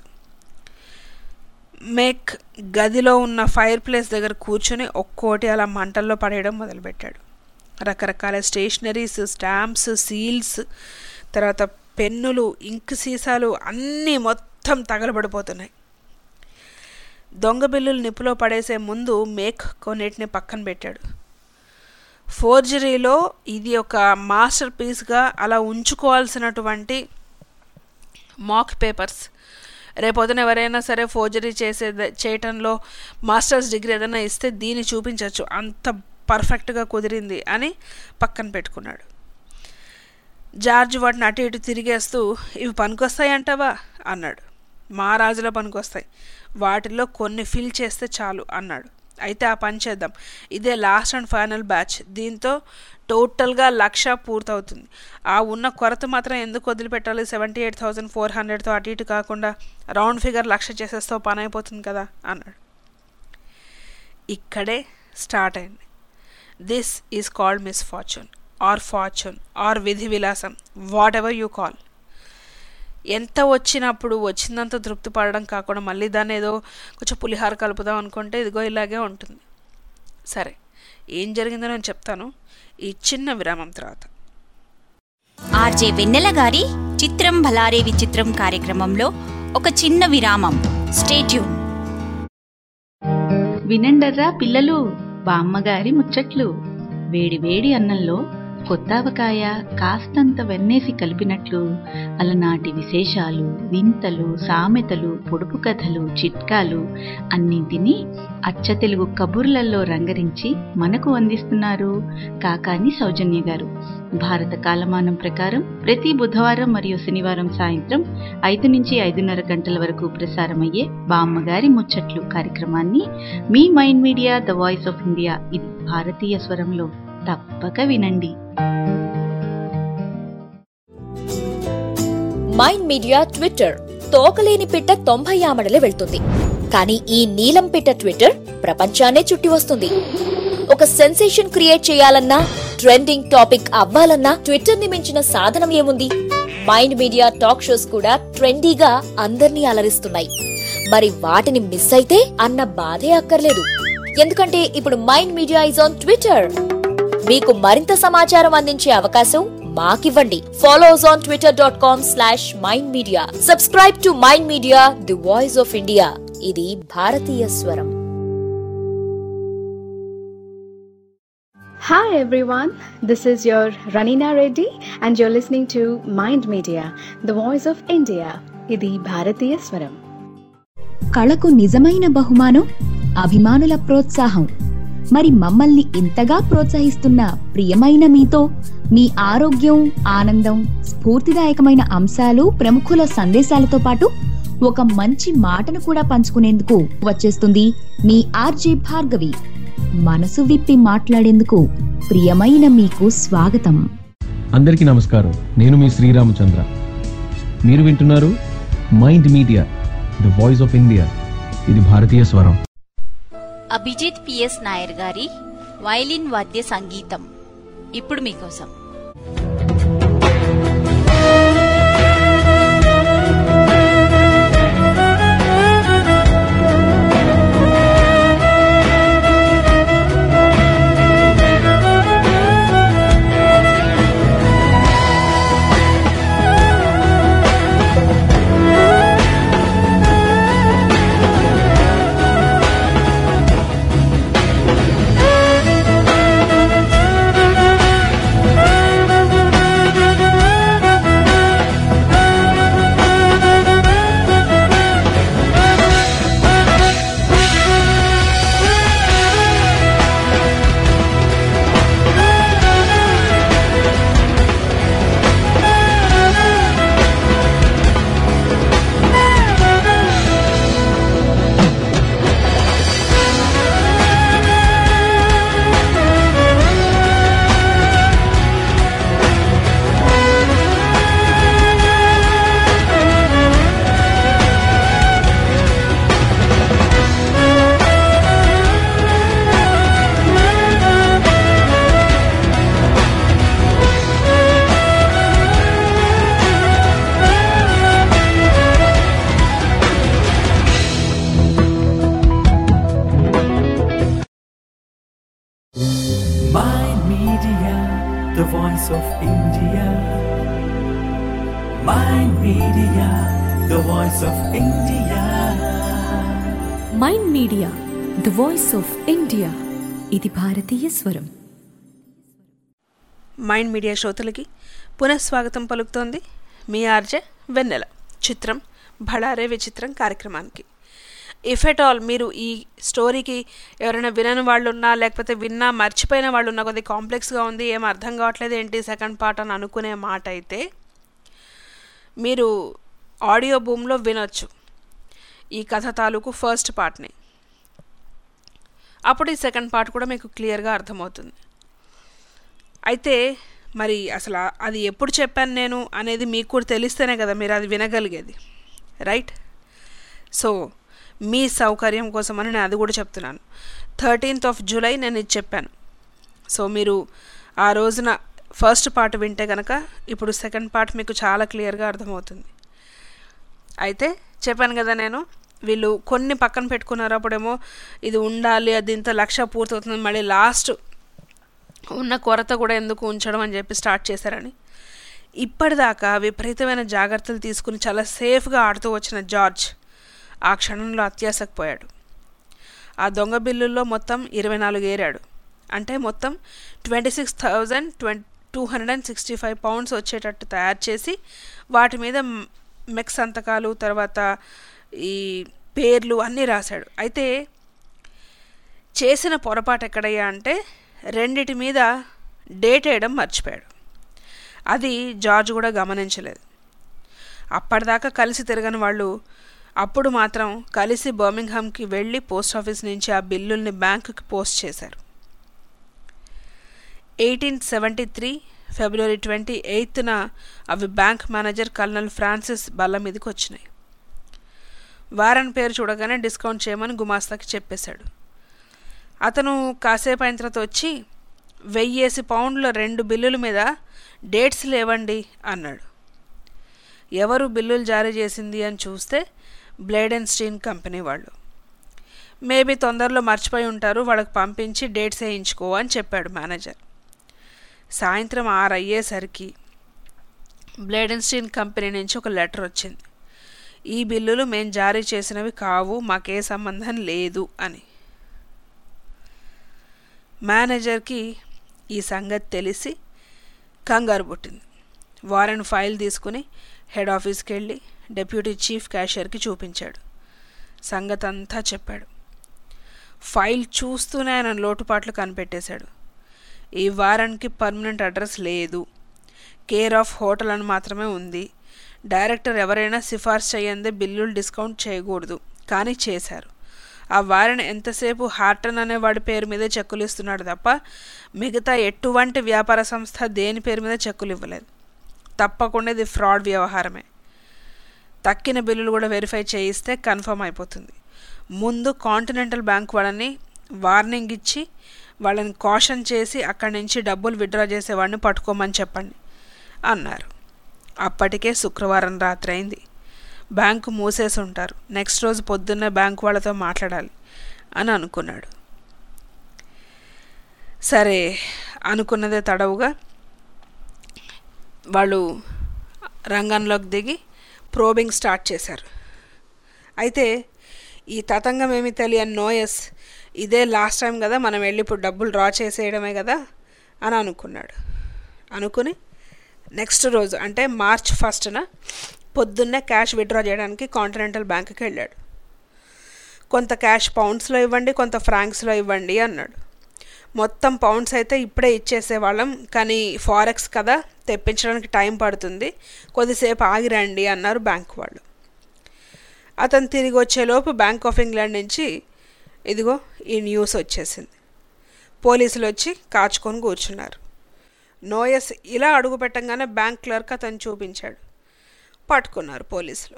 మేక్ గదిలో ఉన్న ఫైర్ ప్లేస్ దగ్గర కూర్చొని ఒక్కోటి అలా మంటల్లో పడేయడం మొదలుపెట్టాడు రకరకాల స్టేషనరీస్ స్టాంప్స్ సీల్స్ తర్వాత పెన్నులు ఇంక్ సీసాలు అన్నీ మొత్తం తగలబడిపోతున్నాయి దొంగ బిల్లులు నిప్పులో పడేసే ముందు మేక్ కొన్నిటిని పక్కన పెట్టాడు ఫోర్జరీలో ఇది ఒక మాస్టర్ పీస్గా అలా ఉంచుకోవాల్సినటువంటి మాక్ పేపర్స్ రేపొద్దున ఎవరైనా సరే ఫోర్జరీ చేసే చేయటంలో మాస్టర్స్ డిగ్రీ ఏదైనా ఇస్తే దీన్ని చూపించవచ్చు అంత పర్ఫెక్ట్గా కుదిరింది అని పక్కన పెట్టుకున్నాడు జార్జ్ వాటిని అటు ఇటు తిరిగేస్తూ ఇవి పనికొస్తాయంటావా అన్నాడు మా రాజులో పనికొస్తాయి వాటిల్లో కొన్ని ఫిల్ చేస్తే చాలు అన్నాడు అయితే ఆ పని చేద్దాం ఇదే లాస్ట్ అండ్ ఫైనల్ బ్యాచ్ దీంతో టోటల్గా లక్ష పూర్తవుతుంది ఆ ఉన్న కొరత మాత్రం ఎందుకు వదిలిపెట్టాలి సెవెంటీ ఎయిట్ థౌజండ్ ఫోర్ హండ్రెడ్తో అటు ఇటు కాకుండా రౌండ్ ఫిగర్ లక్ష చేసేస్తే ఓ పని అయిపోతుంది కదా అన్నాడు ఇక్కడే స్టార్ట్ అయింది this is called misfortune or fortune or విధి విలాసం వాట్ ఎవర్ యూ కాల్ ఎంత వచ్చినప్పుడు వచ్చిందంత తృప్తి పడడం కాకుండా మళ్ళీ దాన్ని ఏదో కొంచెం పులిహార కలుపుదాం అనుకుంటే ఇదిగో ఇలాగే ఉంటుంది సరే ఏం జరిగిందో నేను చెప్తాను ఈ చిన్న విరామం తర్వాత ఆర్జే వెన్నెల గారి చిత్రం భలారే విచిత్రం కార్యక్రమంలో ఒక చిన్న విరామం స్టేట్యూన్ వినండర్రా పిల్లలు బామ్మగారి ముచ్చట్లు వేడి వేడి అన్నంలో కొత్తావకాయ కాస్తంత వెన్నేసి కలిపినట్లు అలనాటి విశేషాలు వింతలు సామెతలు పొడుపు కథలు చిట్కాలు అన్నింటినీ అచ్చ తెలుగు కబుర్లలో రంగరించి మనకు అందిస్తున్నారు కాకాని సౌజన్య గారు భారత కాలమానం ప్రకారం ప్రతి బుధవారం మరియు శనివారం సాయంత్రం ఐదు నుంచి ఐదున్నర గంటల వరకు ప్రసారమయ్యే బామ్మగారి ముచ్చట్లు కార్యక్రమాన్ని మీ Mind media the voice of India ఇది భారతీయ స్వరంలో తప్పక వినండి మైండ్ మీడియా ట్విట్టర్ తోకలేని పిట్ట తొంభై ఆమడలే వెళ్తుంది కానీ ఈ నీలం పిట్ట ట్విట్టర్ ప్రపంచాన్నే చుట్టి వస్తుంది ఒక సెన్సేషన్ క్రియేట్ చేయాలన్నా ట్రెండింగ్ టాపిక్ అవ్వాలన్నా ట్విట్టర్ ని మించిన సాధనం ఏముంది మైండ్ మీడియా టాక్ షోస్ కూడా ట్రెండీగా అందర్నీ అలరిస్తున్నాయి మరి వాటిని మిస్ అయితే అన్న బాధే అక్కర్లేదు ఎందుకంటే ఇప్పుడు Mind Media is on Twitter మీకు మరింత సమాచారం అందించే అవకాశం మాకివ్వండి follow us on Twitter dot com slash Mind Media subscribe to Mind Media the voice of India ఇది భారతీయ స్వరం Hi everyone, this is your Ranina Reddy and you're listening to Mind Media, the voice of India. ఇది భారతీయ స్వరం కళకు నిజమైన బహుమానం అభిమానుల ప్రోత్సాహం మరి మమ్మల్ని ఇంతగా ప్రోత్సహిస్తున్న ప్రియమైన మీతో మీ ఆరోగ్యం ఆనందం స్ఫూర్తిదాయకమైన అంశాలు ప్రముఖుల సందేశాలతో పాటు ఒక మంచి మాటను కూడా పంచుకునేందుకు వచ్చేస్తుంది మీ ఆర్జే భార్గవి మనసు విప్పి మాట్లాడేందుకు ప్రియమైన మీకు స్వాగతం అందరికీ నమస్కారం నేను మీ శ్రీరామచంద్ర మీరు వింటున్నారు Mind media the voice of India ఇది భారతీయ స్వరం అభిజిత్ పిఎస్ నాయర్ గారి వైలిన్ వాద్య సంగీతం ఇప్పుడు మీకోసం Mind Media, the voice of India. Mind Media, the voice of India. Mind media the voice of India ఇది భారతీయ స్వరం మైండ్ మీడియా శ్రోతలకి పునఃస్వాగతం పలుకుతోంది మీ ఆర్జే వెన్నెల చిత్రం భళారే విచిత్రం కార్యక్రమానికి ఇఫ్ ఎట్ ఆల్ మీరు ఈ స్టోరీకి ఎవరైనా వినని వాళ్ళు ఉన్నా లేకపోతే విన్నా మర్చిపోయిన వాళ్ళు ఉన్నా కొద్దిగా కాంప్లెక్స్గా ఉంది ఏం అర్థం కావట్లేదు ఏంటి సెకండ్ పార్ట్ అని అనుకునే మాట అయితే మీరు ఆడియో బూమ్లో వినొచ్చు ఈ కథ తాలూకు ఫస్ట్ పార్ట్ని అప్పుడు ఈ సెకండ్ పార్ట్ కూడా మీకు క్లియర్గా అర్థమవుతుంది అయితే మరి అసలు ఆ- అది ఎప్పుడు చెప్పాను నేను అనేది మీకు కూడా తెలిస్తేనే కదా మీరు అది వినగలిగేది రైట్ సో మీ సౌకర్యం కోసమని నేను అది కూడా చెప్తున్నాను థర్టీన్త్ ఆఫ్ జూలై నేను ఇది చెప్పాను సో మీరు ఆ రోజున ఫస్ట్ పార్ట్ వింటే కనుక ఇప్పుడు సెకండ్ పార్ట్ మీకు చాలా క్లియర్గా అర్థమవుతుంది అయితే చెప్పాను కదా నేను వీళ్ళు కొన్ని పక్కన పెట్టుకున్నారు అప్పుడేమో ఇది ఉండాలి అది ఇంత లక్ష పూర్తవుతుంది మళ్ళీ లాస్ట్ ఉన్న కొరత కూడా ఎందుకు ఉంచడం అని చెప్పి స్టార్ట్ చేశారని ఇప్పటిదాకా విపరీతమైన జాగ్రత్తలు తీసుకుని చాలా సేఫ్గా ఆడుతూ వచ్చిన జార్జ్ ఆ క్షణంలో అత్యాసకు పోయాడు ఆ దొంగ బిల్లుల్లో మొత్తం ఇరవై నాలుగు ఏరాడు అంటే మొత్తం twenty six thousand twenty two hundred and sixty five pounds వచ్చేటట్టు తయారు చేసి వాటి మీద మెక్ సంతకాలు తర్వాత ఈ పేర్లు అన్నీ రాశాడు అయితే చేసిన పొరపాటు ఎక్కడయ్యా అంటే రెండిటి మీద డేట్ వేయడం మర్చిపోయాడు అది జార్జ్ కూడా గమనించలేదు అప్పటిదాకా కలిసి తిరగని వాళ్ళు అప్పుడు మాత్రం కలిసి బర్మింగ్హామ్కి వెళ్ళి పోస్ట్ ఆఫీస్ నుంచి ఆ బిల్లుల్ని బ్యాంకుకి పోస్ట్ చేశారు ఎయిటీన్ సెవెంటీ త్రీ ఫిబ్రవరి ట్వంటీ ఎయిత్న అవి బ్యాంక్ మేనేజర్ కల్నల్ ఫ్రాన్సిస్ బల్ల మీదకి వచ్చినాయి వారన్ పేరు చూడగానే డిస్కౌంట్ చేయమని గుమాస్తాకి చెప్పేశాడు అతను కాసేపు అయిన తర్వాత వచ్చి వెయ్యేసి పౌండ్ల రెండు బిల్లుల మీద డేట్స్ లేవండి అన్నాడు ఎవరు బిల్లులు జారీ చేసింది అని చూస్తే బ్లేడ్ అండ్ స్టీన్ కంపెనీ వాళ్ళు మేబీ తొందరలో మర్చిపోయి ఉంటారు వాళ్ళకి పంపించి డేట్స్ వేయించుకో అని చెప్పాడు మేనేజర్ సాయంత్రం ఆరు అయ్యేసరికి బ్లేడ్ అండ్ స్టీన్ కంపెనీ నుంచి ఒక లెటర్ వచ్చింది ఈ బిల్లులు మేము జారీ చేసినవి కావు మాకే సంబంధం లేదు అని మేనేజర్కి ఈ సంగతి తెలిసి కంగారు పుట్టింది వారెన్ ఫైల్ తీసుకుని హెడ్ ఆఫీస్కి వెళ్ళి డెప్యూటీ చీఫ్ క్యాషియర్కి చూపించాడు సంగతి అంతా చెప్పాడు ఫైల్ చూస్తూనే ఆయన లోటుపాట్లు కనిపెట్టేశాడు ఈ వారానికి పర్మనెంట్ అడ్రస్ లేదు కేర్ ఆఫ్ హోటల్ అని మాత్రమే ఉంది డైరెక్టర్ ఎవరైనా సిఫార్సు చేయందే బిల్లులు డిస్కౌంట్ చేయకూడదు కానీ చేశారు ఆ వారిని ఎంతసేపు హార్టన్ అనే వాడి పేరు మీదే చెక్కులు ఇస్తున్నాడు తప్ప మిగతా ఎటువంటి వ్యాపార సంస్థ దేని పేరు మీద చెక్కులు ఇవ్వలేదు తప్పకుండా ఇది ఫ్రాడ్ వ్యవహారమే తక్కిన బిల్లులు కూడా వెరిఫై చేయిస్తే కన్ఫర్మ్ అయిపోతుంది ముందు కాంటినెంటల్ బ్యాంక్ వాళ్ళని వార్నింగ్ ఇచ్చి వాళ్ళని కాషన్ చేసి అక్కడి నుంచి డబ్బులు విత్డ్రా చేసేవాడిని పట్టుకోమని చెప్పండి అన్నారు అప్పటికే శుక్రవారం రాత్రి అయింది బ్యాంకు మూసేసి ఉంటారు నెక్స్ట్ రోజు పొద్దున్నే బ్యాంకు వాళ్ళతో మాట్లాడాలి అని అనుకున్నాడు సరే అనుకున్నదే తడవుగా వాళ్ళు రంగంలోకి దిగి ప్రోబింగ్ స్టార్ట్ చేశారు అయితే ఈ తతంగం ఏమి తెలియని నోయస్ ఇదే లాస్ట్ టైం కదా మనం వెళ్ళి ఇప్పుడు డబ్బులు డ్రా చేసేయడమే కదా అని అనుకున్నాడు అనుకుని నెక్స్ట్ రోజు అంటే మార్చ్ ఫస్ట్న పొద్దున్నే క్యాష్ విత్డ్రా చేయడానికి కాంటినెంటల్ బ్యాంక్కి వెళ్ళాడు కొంత క్యాష్ పౌండ్స్లో ఇవ్వండి కొంత ఫ్రాంక్స్లో ఇవ్వండి అన్నాడు మొత్తం పౌండ్స్ అయితే ఇప్పుడే ఇచ్చేసేవాళ్ళం కానీ ఫారెక్స్ కదా తెప్పించడానికి టైం పడుతుంది కొద్దిసేపు ఆగిరండి అన్నారు బ్యాంక్ వాళ్ళు అతను తిరిగి వచ్చేలోపు బ్యాంక్ ఆఫ్ ఇంగ్లాండ్ నుంచి ఇదిగో ఈ న్యూస్ వచ్చేసింది పోలీసులు వచ్చి కాచుకొని కూర్చున్నారు నోయస్ ఇలా అడుగు పెట్టంగానే బ్యాంక్ క్లర్క్ అతను చూపించాడు పట్టుకున్నారు పోలీసులు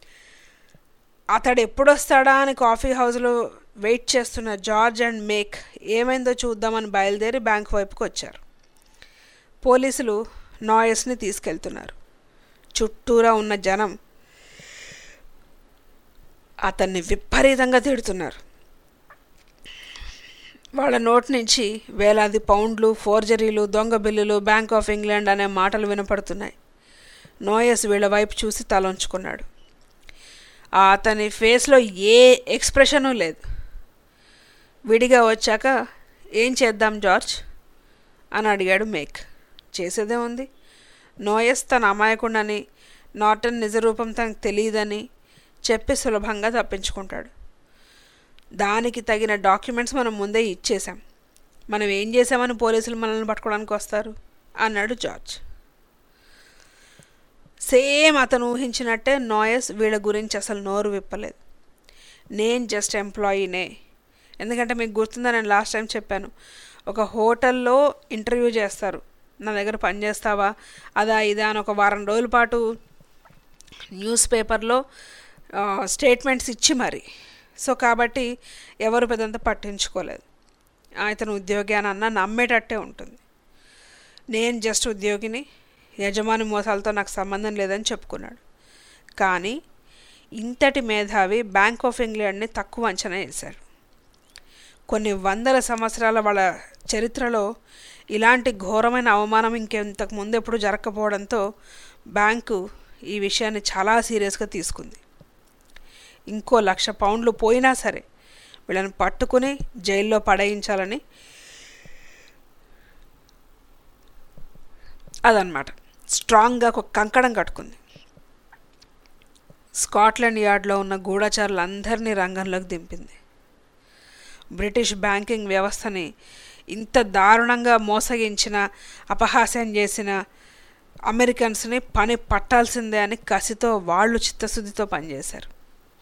అతడు ఎప్పుడు వస్తాడా అని కాఫీ హౌస్లో వెయిట్ చేస్తున్న జార్జ్ అండ్ మేక్ ఏమైందో చూద్దామని బయలుదేరి బ్యాంక్ వైపుకి వచ్చారు పోలీసులు నాయస్ని తీసుకెళ్తున్నారు చుట్టూరా ఉన్న జనం అతన్ని విపరీతంగా తిడుతున్నారు వాళ్ళ నోటి నుంచి వేలాది పౌండ్లు ఫోర్జరీలు దొంగ బిల్లులు బ్యాంక్ ఆఫ్ ఇంగ్లాండ్ అనే మాటలు వినపడుతున్నాయి నోయస్ వీళ్ళ వైపు చూసి తలంచుకున్నాడు ఆ అతని ఫేస్లో ఏ ఎక్స్ప్రెషను లేదు విడిగా వచ్చాక ఏం చేద్దాం జార్జ్ అని అడిగాడు మేక్ చేసేదే ఉంది నోయస్ తన అమాయకుండని నార్టన్ నిజరూపం తనకు తెలియదని చెప్పి సులభంగా తప్పించుకుంటాడు దానికి తగిన డాక్యుమెంట్స్ మనం ముందే ఇచ్చేసాం మనం ఏం చేసామని పోలీసులు మనల్ని పట్టుకోవడానికి వస్తారు అన్నాడు జార్జ్ సేమ్ అతను ఊహించినట్టే నాయస్ వీళ్ళ గురించి అసలు నోరు విప్పలేదు నేను జస్ట్ ఎంప్లాయీనే ఎందుకంటే మీకు గుర్తుందా నేను లాస్ట్ టైం చెప్పాను ఒక హోటల్లో ఇంటర్వ్యూ చేస్తారు నా దగ్గర పని చేస్తావా అదా ఇదా అని ఒక వారం రోజుల పాటు న్యూస్ పేపర్లో స్టేట్మెంట్స్ ఇచ్చి మరి సో కాబట్టి ఎవరు పెద్దంత పట్టించుకోలేదు ఇతను ఉద్యోగి అని అన్న నమ్మేటట్టే ఉంటుంది నేను జస్ట్ ఉద్యోగిని యజమాని మోసాలతో నాకు సంబంధం లేదని చెప్పుకున్నాడు కానీ ఇంతటి మేధావి బ్యాంక్ ఆఫ్ ఇంగ్లాండ్ని తక్కువ అంచనా వేశారు కొన్ని వందల సంవత్సరాల వాళ్ళ చరిత్రలో ఇలాంటి ఘోరమైన అవమానం ఇంకెంతకు ముందు ఎప్పుడు జరగకపోవడంతో బ్యాంకు ఈ విషయాన్ని చాలా సీరియస్గా తీసుకుంది ఇంకో లక్ష పౌండ్లు పోయినా సరే వీళ్ళని పట్టుకుని జైల్లో పడేయించాలని అదనమాట స్ట్రాంగ్గా ఒక కంకణం కట్టుకుంది స్కాట్లాండ్ యార్డ్లో ఉన్న గూఢచారులందరినీ రంగంలోకి దింపింది బ్రిటిష్ బ్యాంకింగ్ వ్యవస్థని ఇంత దారుణంగా మోసగించిన అపహాస్యం చేసిన అమెరికన్స్ని పని పట్టాల్సిందే అని కసితో వాళ్ళు చిత్తశుద్ధితో పనిచేశారు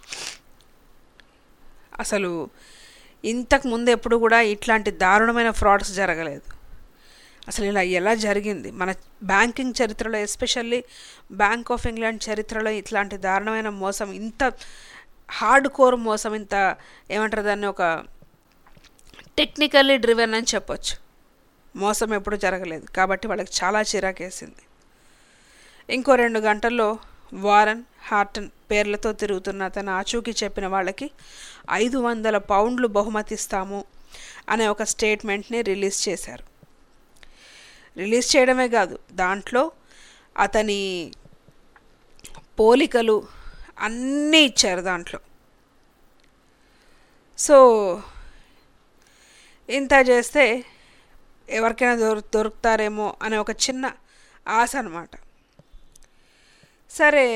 అసలు ఇంతకు ముందు ఎప్పుడు కూడా ఇట్లాంటి దారుణమైన ఫ్రాడ్స్ జరగలేదు అసలు ఇలా ఎలా జరిగింది మన బ్యాంకింగ్ చరిత్రలో ఎస్పెషల్లీ బ్యాంక్ ఆఫ్ ఇంగ్లాండ్ చరిత్రలో ఇట్లాంటి దారుణమైన మోసం ఇంత హార్డ్ కోర్ మోసం ఇంత ఏమంటారు దాన్ని ఒక టెక్నికల్లీ డ్రివెన్ అని చెప్పొచ్చు మోసం ఎప్పుడు జరగలేదు కాబట్టి వాళ్ళకి చాలా చిరాకేసింది ఇంకో రెండు గంటల్లో వారన్ హార్టన్ పేర్లతో తిరుగుతున్న తన ఆచూకీ చెప్పిన వాళ్ళకి ఐదు వందల పౌండ్లు బహుమతిస్తాము అనే ఒక స్టేట్మెంట్ని రిలీజ్ చేశారు రిలీజ్ చేయడమే కాదు దాంట్లో అతని పోలికలు అన్నీ ఇచ్చారు దాంట్లో సో ఇంత చేస్తే ఎవరికైనా దొరు దొరుకుతారేమో అనే ఒక చిన్న ఆశ అనమాట సరే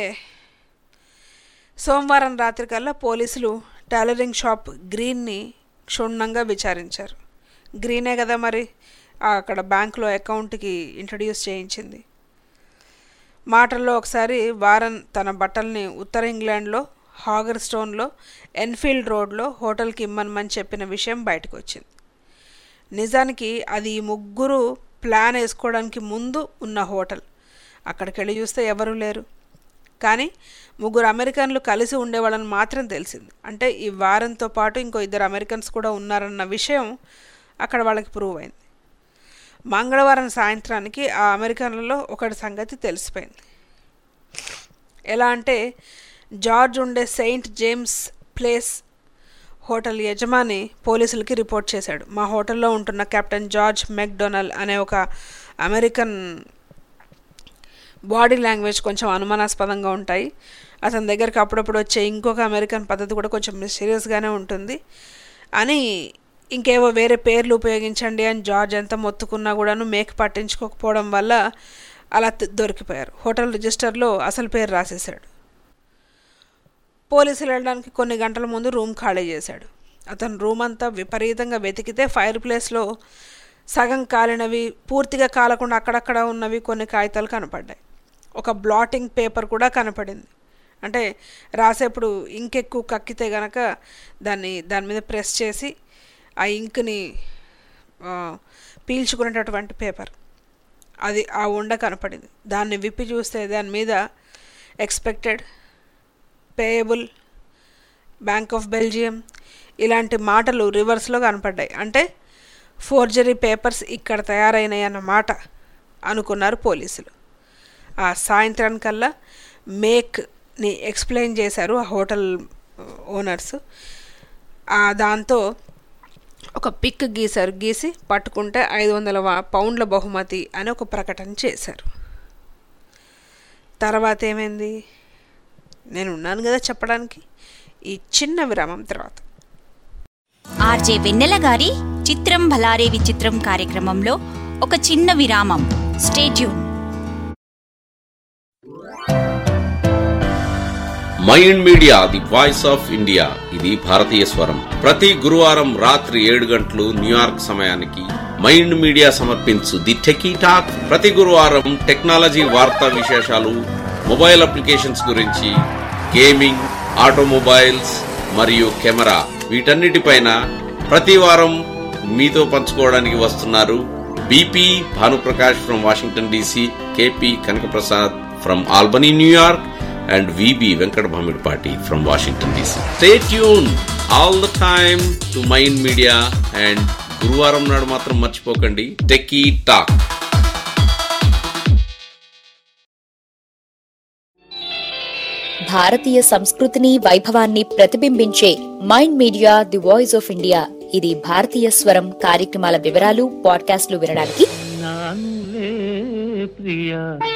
సోమవారం రాత్రికల్లా పోలీసులు టైలరింగ్ షాప్ గ్రీన్ని క్షుణ్ణంగా విచారించారు గ్రీనే కదా మరి అక్కడ బ్యాంకులో అకౌంట్కి ఇంట్రడ్యూస్ చేయించింది మాటల్లో ఒకసారి వారన్ తన బట్టల్ని ఉత్తర ఇంగ్లాండ్లో హాగర్ స్టోన్లో ఎన్ఫీల్డ్ రోడ్లో హోటల్కి ఇమ్మనమని చెప్పిన విషయం బయటకు వచ్చింది నిజానికి అది ఈ ముగ్గురు ప్లాన్ వేసుకోవడానికి ముందు ఉన్న హోటల్ అక్కడికి వెళ్ళి చూస్తే ఎవరూ లేరు కానీ ముగ్గురు అమెరికన్లు కలిసి ఉండేవాళ్ళని మాత్రం తెలిసింది అంటే ఈ వారంతో పాటు ఇంకో ఇద్దరు అమెరికన్స్ కూడా ఉన్నారన్న విషయం అక్కడ వాళ్ళకి ప్రూవ్ అయింది మంగళవారం సాయంత్రానికి ఆ అమెరికన్లలో ఒకటి సంగతి తెలిసిపోయింది ఎలా అంటే జార్జ్ ఉండే సెయింట్ జేమ్స్ ప్లేస్ హోటల్ యజమాని పోలీసులకి రిపోర్ట్ చేశాడు మా హోటల్లో ఉంటున్న కెప్టెన్ జార్జ్ మెక్డొనల్ అనే ఒక అమెరికన్ బాడీ లాంగ్వేజ్ కొంచెం అనుమానాస్పదంగా ఉంటాయి అతని దగ్గరికి అప్పుడప్పుడు వచ్చే ఇంకొక అమెరికన్ పద్ధతి కూడా కొంచెం సీరియస్గానే ఉంటుంది అని ఇంకేవో వేరే పేర్లు ఉపయోగించండి అని జార్జ్ ఎంత మొత్తుకున్నా కూడాను మేక పట్టించుకోకపోవడం వల్ల అలా దొరికిపోయారు హోటల్ రిజిస్టర్లో అసలు పేరు రాసేశాడు పోలీసులు వెళ్ళడానికి కొన్ని గంటల ముందు రూమ్ ఖాళీ చేశాడు అతను రూమ్ అంతా విపరీతంగా వెతికితే ఫైర్ ప్లేస్లో సగం కాలినవి పూర్తిగా కాలకుండా అక్కడక్కడ ఉన్నవి కొన్ని కాగితాలు కనపడ్డాయి ఒక బ్లాటింగ్ పేపర్ కూడా కనపడింది అంటే రాసేప్పుడు ఇంక్ ఎక్కువ కక్కితే గనక దాన్ని దాని మీద ప్రెస్ చేసి ఆ ఇంక్ని పీల్చుకునేటటువంటి పేపర్ అది ఆ ఉండ కనపడింది దాన్ని విప్పి చూస్తే దాని మీద expected payable bank of Belgium ఇలాంటి మాటలు రివర్స్లో కనపడ్డాయి అంటే ఫోర్జరీ పేపర్స్ ఇక్కడ తయారైనాయి అన్నమాట అనుకున్నారు పోలీసులు ఆ సాయంత్రానికల్లా మేక్ని ఎక్స్ప్లెయిన్ చేశారు ఆ హోటల్ ఓనర్స్ దాంతో ఒక పిక్ గీశారు గీసి పట్టుకుంటే ఐదు వందల పౌండ్ల బహుమతి అని ఒక ప్రకటన చేశారు తర్వాత ఏమైంది నేను ఉన్నాను కదా చెప్పడానికి ఈ చిన్న విరామం తర్వాత ఆర్జే వెన్నెల గారి చిత్రం భలారే విచిత్రం కార్యక్రమంలో ఒక చిన్న విరామం stay tuned Mind Media the voice of India ఇది భారతీయ స్వరం ప్రతి గురువారం రాత్రి ఏడు గంటలు న్యూయార్క్ సమయానికి మైండ్ మీడియా సమర్పించు ది టెకీ టాక్ ప్రతి గురువారం టెక్నాలజీ వార్తా విశేషాలు మొబైల్ అప్లికేషన్స్ గురించి గేమింగ్ ఆటోమొబైల్స్ మరియు కెమెరా వీటన్నిటిపైన ప్రతి వారం మీతో పంచుకోవడానికి వస్తున్నారు BP Bhanuprakash from Washington DC KP Kanakaprasad from Albany New York and VB Venkat Bhamidpati from Washington DC. Stay tuned all the time to Mind Media and గురువారం నాడు మాత్రం మర్చిపోకండి టెకీ టాక్ భారతీయ సంస్కృతిని వైభవాన్ని ప్రతిబింబించే Mind Media the voice of India ఇది భారతీయ స్వరం కార్యక్రమాల వివరాలు పాడ్కాస్ట్లు వినడానికి నానులే ప్రియ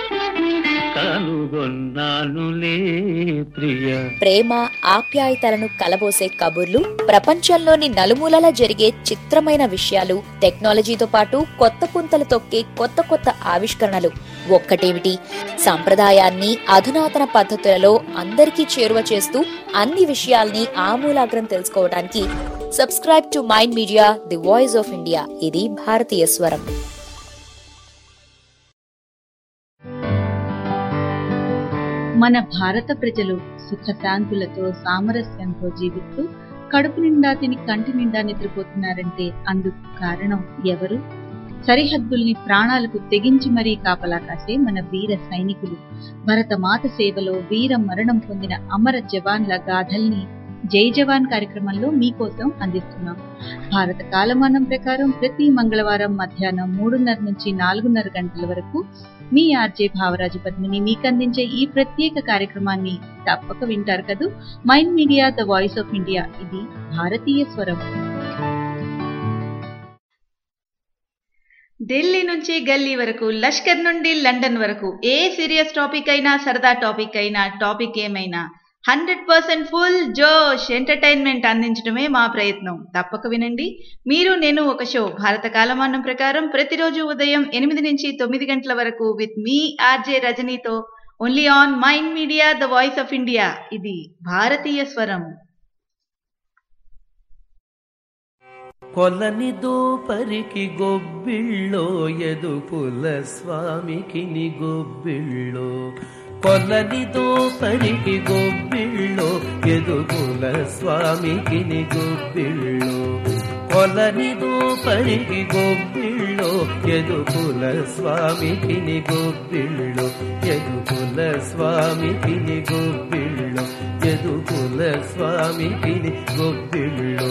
కనుగొన్నానులే ప్రియ ప్రేమ ఆప్యాయతలను కలబోసే కబుర్లు ప్రపంచంలోని నలుమూలలా జరిగే చిత్రమైన విషయాలు టెక్నాలజీతో పాటు కొత్త పుంతలు తొక్కే కొత్త కొత్త ఆవిష్కరణలు ఒక్కటేమిటి సంప్రదాయాన్ని అధునాతన పద్ధతులలో అందరికీ చేరువ చేస్తూ అన్ని విషయాల్ని ఆమూలాగ్రం తెలుసుకోవడానికి subscribe to Mind Media the voice of India ఇది భారతీయ స్వరం మన భారత ప్రజలు సుఖశాంతులతో సామరస్యంతో జీవిస్తూ కడుపు నిండా తిని కంటి నిండా నిద్రపోతున్నారంటే అందుకు కారణం ఎవరు సరిహద్దుల్ని ప్రాణాలకు తెగించి మరీ కాపలా కాసే మన వీర సైనికులు భరతమాత సేవలో వీర మరణం పొందిన అమర జవాన్ల గాథల్ని జై జవాన్ కార్యక్రమంలో మీకోసం అందిస్తున్నాం భారత కాలమానం ప్రకారం ప్రతి మంగళవారం మధ్యాహ్నం మూడున్నర నుంచి నాలుగున్నర గంటల వరకు మీ ఆర్జే భావరాజు పద్మిని మీకు అందించే ఈ ప్రత్యేక కార్యక్రమాన్ని తప్పక వింటారు కదూ Mind media the voice of India ఇది భారతీయ స్వరం ఢిల్లీ నుంచి గల్లీ వరకు లష్కర్ నుండి లండన్ వరకు ఏ సీరియస్ టాపిక్ అయినా సరదా టాపిక్ అయినా టాపిక్ ఏమైనా హండ్రెడ్ పర్సెంట్ ఫుల్ జోష్ ఎంటర్టైన్మెంట్ అందించడమే మా ప్రయత్నం తప్పక వినండి మీరు నేను ఒక షో భారత కాలమానం ప్రకారం ప్రతిరోజు ఉదయం ఎనిమిది నుంచి తొమ్మిది గంటల వరకు విత్ మీ ఆర్జే రజనీతో only on Mind media the voice of India ఇది భారతీయ స్వరం కొలని దోపరికి గొబ్బిళ్ళో ఎదుపుల స్వామికి ని గొబ్బిళ్ళో కొలని దోపరికి గొబ్బిళ్ళో ఎదుపుల స్వామికి ని గొబ్బిళ్ళో కొలని దోపరికి గొబ్బిళ్ళో ఎదుపుల స్వామికి ని గొబ్బిళ్ళో ఎదుపుల స్వామికి ని గొబ్బిళ్ళో ఎదుపుల స్వామికి ని గొబ్బిళ్ళో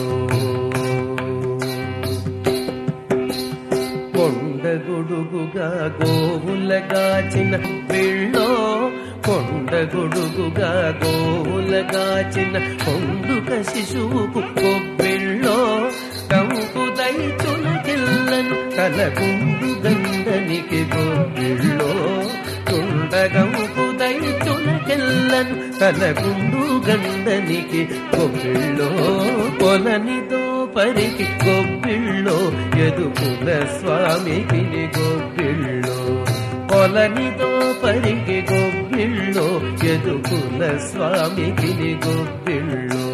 కొండగొడుగుగా గోవులగాచిన పిళ్ళో కొండగొడుగుగా గోవులగాచిన కొండుక శిశువుకు కొబ్బిళ్ళో కంపు దైతుల కిల్లను తలకుండు గండనికి గొబ్బిళ్ళో తుండగంపు దైతుల కిల్లను తలకుండు గండనికి గొబ్బిళ్ళో కొలనితో పరికి గొబ్బిళ్ళో ఎదుపుల స్వామికి గొబ్బిళ్ళో కొలనితో పరికి గొబ్బిళ్ళో ఎదుపుల స్వామికి గొబ్బిళ్ళో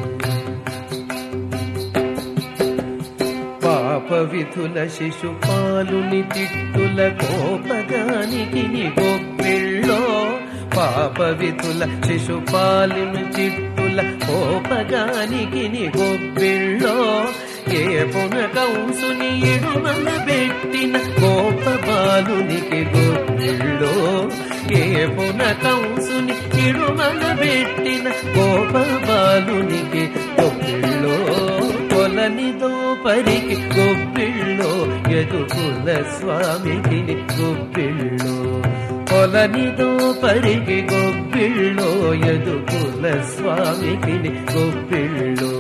పాప విధుల శిశుపాలుని తిట్టుల కోపగానికి గొబ్బిళ్ళో పాప విధుల శిశుపాలుని తిట్టుల కోపగానికి గొబ్బిళ్ళో ఏ పున కంసుని ఎడుమల పెట్టిన కోప బాలునికి గొబ్బిళ్ళో ఏ పున కంసుని ఎడుమల పెట్టిన కోప బాలునికి గొబ్బిళ్ళో కొలనిదో పరికి గొబ్బిళ్ళో ఎదుకుల స్వామికి గొబ్బిళ్ళో కొలనిదో పరికి గొబ్బిళ్ళో ఎదుకుల స్వామికి గొబ్బిళ్ళో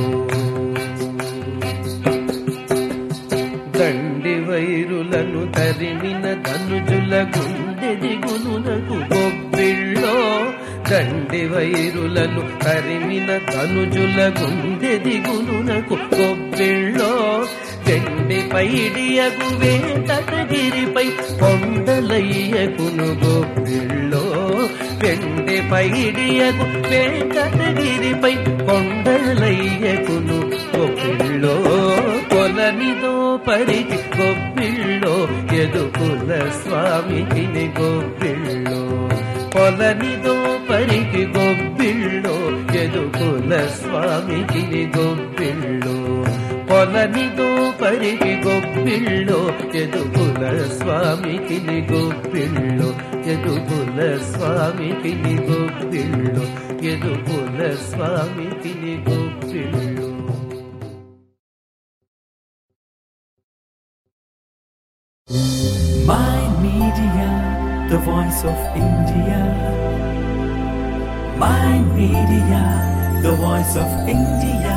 దండి వైరులను తరిమిన ధనుజుల గుండె దిగునునకు గొబ్బిళ్ళో దండి వైరులను తరిమిన ధనుజుల గుండె దిగునునకు గొబ్బిళ్ళో చెండి పైడియగు వేటగిరిపై కొండలయ్యకును గొబ్బిళ్ళో పెండి పైడియగు వేటగిరిపై కొండలయ్యకును గొబ్బిళ్ళో కొలనిదో పరికి గొబ్బిళ్ళో ఎదుకుల స్వామికి గొబ్బిళ్ళో కొలనిదో పరికి గొబ్బిళ్ళో ఎదుకుల స్వామికి గొబ్బిళ్ళో కొలనిదో పరికి గొబ్బిళ్ళో ఎదుకుల స్వామికి గొబ్బిళ్ళో ఎదుకుల స్వామికి గొబ్బిళ్ళో ఎదుకుల స్వామికి గొబ్బిళ్ళో Mind Media, the voice of India. Mind Media, the voice of India.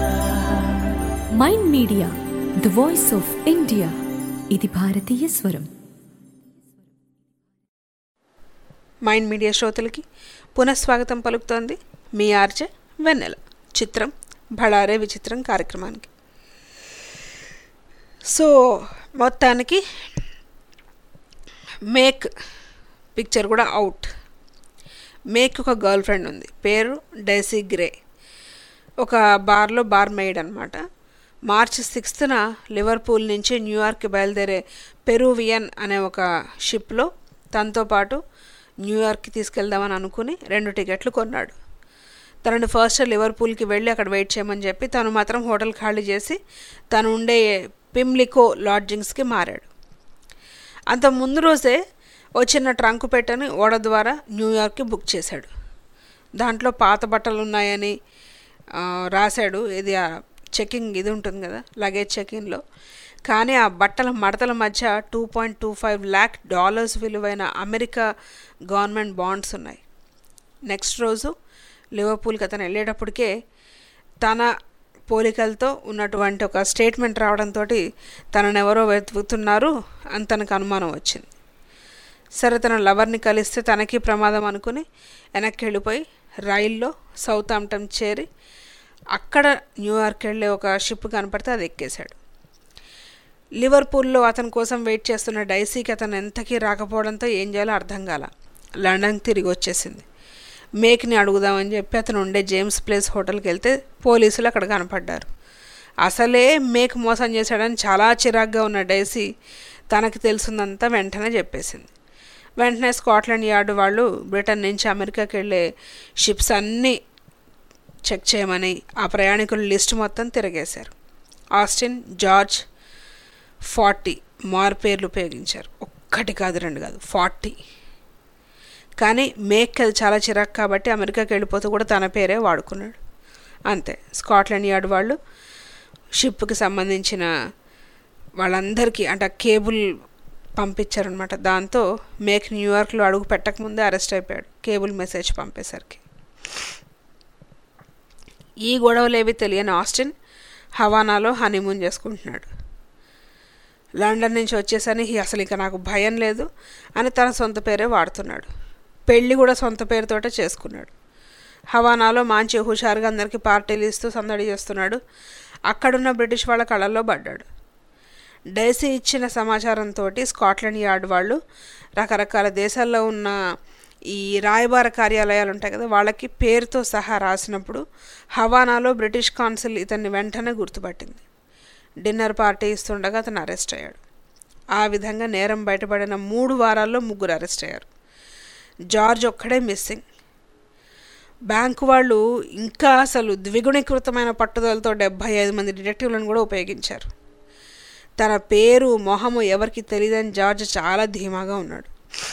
Mind media the voice of India ఇది భారతీయ స్వరం మైండ్ మీడియా శ్రోతలకి పునఃస్వాగతం పలుకుతోంది మీ ఆర్జే వెన్నెల చిత్రం భళారే విచిత్రం కార్యక్రమానికి సో మొత్తానికి మేక్ పిక్చర్ కూడా అవుట్ మేక్ ఒక గర్ల్ ఫ్రెండ్ ఉంది పేరు డైసీ గ్రే ఒక బార్లో బార్ మెయిడ్ అనమాట మార్చి సిక్స్త్న లివర్పూల్ నుంచి న్యూయార్క్కి బయలుదేరే పెరూవియన్ అనే ఒక షిప్లో తనతో పాటు న్యూయార్క్కి తీసుకెళ్దామని అనుకుని రెండు టికెట్లు కొన్నాడు తనని ఫస్ట్ లివర్పూల్కి వెళ్ళి అక్కడ వెయిట్ చేయమని చెప్పి తను మాత్రం హోటల్ ఖాళీ చేసి తను ఉండే పిమ్లికో లాడ్జింగ్స్కి మారాడు అంత ముందు రోజే వచ్చిన ట్రంక్ పెట్టని ఓడ ద్వారా న్యూయార్క్కి బుక్ చేశాడు దాంట్లో పాత బట్టలు ఉన్నాయని ఆ, రాశాడు ఇది ఆ చెకింగ్ ఇది ఉంటుంది కదా లగేజ్ చెకింగ్లో కానీ ఆ బట్టల మడతల మధ్య two point two five lakh dollars విలువైన అమెరికా గవర్నమెంట్ బాండ్స్ ఉన్నాయి నెక్స్ట్ రోజు లివర్పూల్కి అతను వెళ్ళేటప్పటికే తన పోలికలతో ఉన్నటువంటి ఒక స్టేట్మెంట్ రావడంతో తనను ఎవరో వెతుకుతున్నారు అని తనకు అనుమానం వచ్చింది సరే తన లవర్ని కలిస్తే తనకి ప్రమాదం అనుకుని వెనక్కి వెళ్ళిపోయి రైల్లో సౌత్ ఆంప్టన్ చేరి అక్కడ న్యూయార్క్ వెళ్ళే ఒక షిప్ కనపడితే అది ఎక్కేశాడు లివర్పూల్లో అతని కోసం వెయిట్ చేస్తున్న డైసీకి అతను ఎంతకీ రాకపోవడంతో ఏం చేయాలో అర్థం కాల లండన్కి తిరిగి వచ్చేసింది మేక్ని అడుగుదామని చెప్పి అతను ఉండే జేమ్స్ ప్లేస్ హోటల్కి వెళ్తే పోలీసులు అక్కడ కనపడ్డారు అసలే మేక్ మోసం చేశాడని చాలా చిరాగ్గా ఉన్న డైసీ తనకి తెలిసిందంతా వెంటనే చెప్పేసింది వెంటనే స్కాట్లాండ్ యార్డ్ వాళ్ళు బ్రిటన్ నుంచి అమెరికాకి వెళ్ళే షిప్స్ అన్నీ చెక్ చేయమని ఆ ప్రయాణికుల లిస్ట్ మొత్తం తిరగేశారు ఆస్టిన్ జార్జ్ ఫార్టీ మార్ పేర్లు ఉపయోగించారు ఒక్కటి కాదు రెండు కాదు ఫార్టీ కానీ మేక్ అది చాలా చిరాకు కాబట్టి అమెరికాకి వెళ్ళిపోతూ కూడా తన పేరే వాడుకున్నాడు అంతే స్కాట్లాండ్ యార్డ్ వాళ్ళు షిప్కి సంబంధించిన వాళ్ళందరికీ అంటే ఆ కేబుల్ పంపించారనమాట దాంతో మేక్ న్యూయార్క్లో అడుగు పెట్టకముందే అరెస్ట్ అయిపోయాడు కేబుల్ మెసేజ్ పంపేసరికి ఈ గొడవలేవి తెలియని ఆస్టిన్ హవానాలో హనీమూన్ చేసుకుంటున్నాడు లండన్ నుంచి వచ్చేసని అసలు ఇక నాకు భయం లేదు అని తన సొంత పేరే వాడుతున్నాడు పెళ్ళి కూడా సొంత పేరుతోటే చేసుకున్నాడు హవానాలో మంచి హుషారుగా అందరికీ పార్టీలు ఇస్తూ సందడి చేస్తున్నాడు అక్కడున్న బ్రిటిష్ వాళ్ళ కళల్లో పడ్డాడు డైసీ ఇచ్చిన సమాచారంతో స్కాట్లాండ్ యార్డ్ వాళ్ళు రకరకాల దేశాల్లో ఉన్న ఈ రాయబార కార్యాలయాలు ఉంటాయి కదా వాళ్ళకి పేరుతో సహా రాసినప్పుడు హవానాలో బ్రిటిష్ కాన్సిల్ ఇతన్ని వెంటనే గుర్తుపట్టింది డిన్నర్ పార్టీ ఇస్తుండగా అతను అరెస్ట్ అయ్యాడు ఆ విధంగా నేరం బయటపడిన మూడు వారాల్లో ముగ్గురు అరెస్ట్ అయ్యారు జార్జ్ ఒక్కడే మిస్సింగ్ బ్యాంకు వాళ్ళు ఇంకా అసలు ద్విగుణీకృతమైన పట్టుదలతో డెబ్భై ఐదు మంది డిటెక్టివ్లను కూడా ఉపయోగించారు తన పేరు మొహము ఎవరికి తెలియదని జార్జ్ చాలా ధీమాగా ఉన్నాడు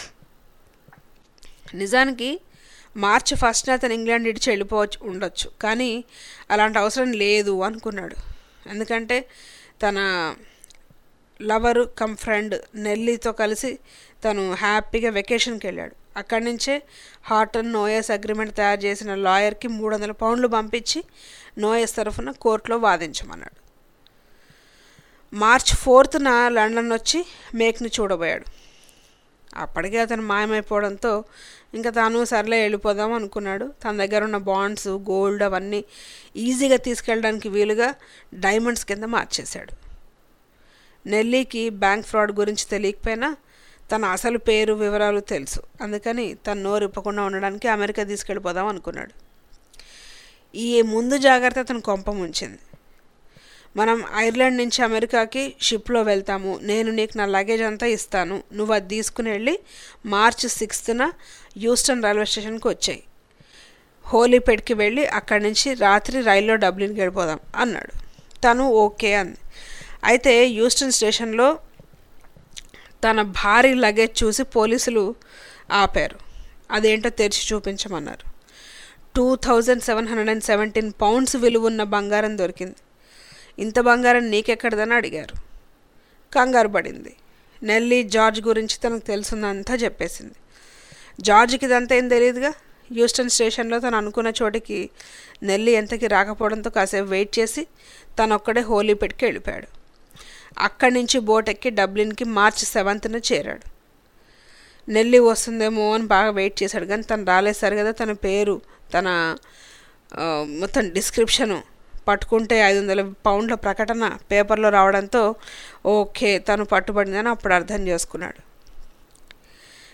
నిజానికి మార్చి ఫస్ట్న అతను ఇంగ్లాండ్ ఇడిచి వెళ్ళిపోవచ్చు ఉండొచ్చు కానీ అలాంటి అవసరం లేదు అనుకున్నాడు ఎందుకంటే తన లవరు కమ్ ఫ్రెండ్ నెల్లీతో కలిసి తను హ్యాపీగా వెకేషన్కి వెళ్ళాడు అక్కడి నుంచే హార్టన్ నోయస్ అగ్రిమెంట్ తయారు చేసిన లాయర్కి మూడు వందల పౌండ్లు పంపించి నోయస్ తరఫున కోర్టులో వాదించమన్నాడు మార్చ్ ఫోర్త్న లండన్ వచ్చి మేక్ని చూడబోయాడు అప్పటికే అతను మాయమైపోవడంతో ఇంకా తాను సర్లే వెళ్ళిపోదాం అనుకున్నాడు తన దగ్గర ఉన్న బాండ్స్ గోల్డ్ అవన్నీ ఈజీగా తీసుకెళ్ళడానికి వీలుగా డైమండ్స్ కింద మార్చేశాడు నెల్లీకి బ్యాంక్ ఫ్రాడ్ గురించి తెలియకపోయినా తన అసలు పేరు వివరాలు తెలుసు అందుకని తను నోరు ఇప్పకుండా ఉండడానికి అమెరికా తీసుకెళ్ళిపోదాం అనుకున్నాడు ఈ ముందు జాగ్రత్త అతను కొంప ముంచింది మనం ఐర్లాండ్ నుంచి అమెరికాకి షిప్లో వెళ్తాము నేను నీకు నా లగేజ్ అంతా ఇస్తాను నువ్వు అది తీసుకుని వెళ్ళి మార్చ్ సిక్స్త్న హ్యూస్టన్ రైల్వే స్టేషన్కి వచ్చాయి హోలీపేట్కి వెళ్ళి అక్కడి నుంచి రాత్రి రైల్లో డబ్లిన్కి వెళ్ళిపోదాం అన్నాడు తను ఓకే అంది అయితే హ్యూస్టన్ స్టేషన్లో తన భారీ లగేజ్ చూసి పోలీసులు ఆపారు అదేంటో తెరిచి చూపించమన్నారు two thousand seven hundred and seventeen pounds విలువ ఉన్న బంగారం దొరికింది ఇంత బంగారం నీకెక్కడదని అడిగారు కంగారు పడింది నెల్లీ జార్జ్ గురించి తనకు తెలుసుందంతా చెప్పేసింది జార్జ్కి ఇదంతా ఏం తెలియదుగా హ్యూస్టన్ స్టేషన్లో తను అనుకున్న చోటికి నెల్లి ఎంతకి రాకపోవడంతో కాసేపు వెయిట్ చేసి తను ఒక్కడే హోలీపేట్కి వెళ్ళిపోయాడు అక్కడి నుంచి బోట్ ఎక్కి డబ్లిన్కి మార్చి సెవెంత్న చేరాడు నెల్లి వస్తుందేమో అని బాగా వెయిట్ చేశాడు కానీ తను రాలేసారు కదా తన పేరు తన మొత్తం డిస్క్రిప్షను పట్టుకుంటే ఐదు వందల పౌండ్ల ప్రకటన పేపర్లో రావడంతో ఓకే తను పట్టుబడిందని అప్పుడు అర్థం చేసుకున్నాడు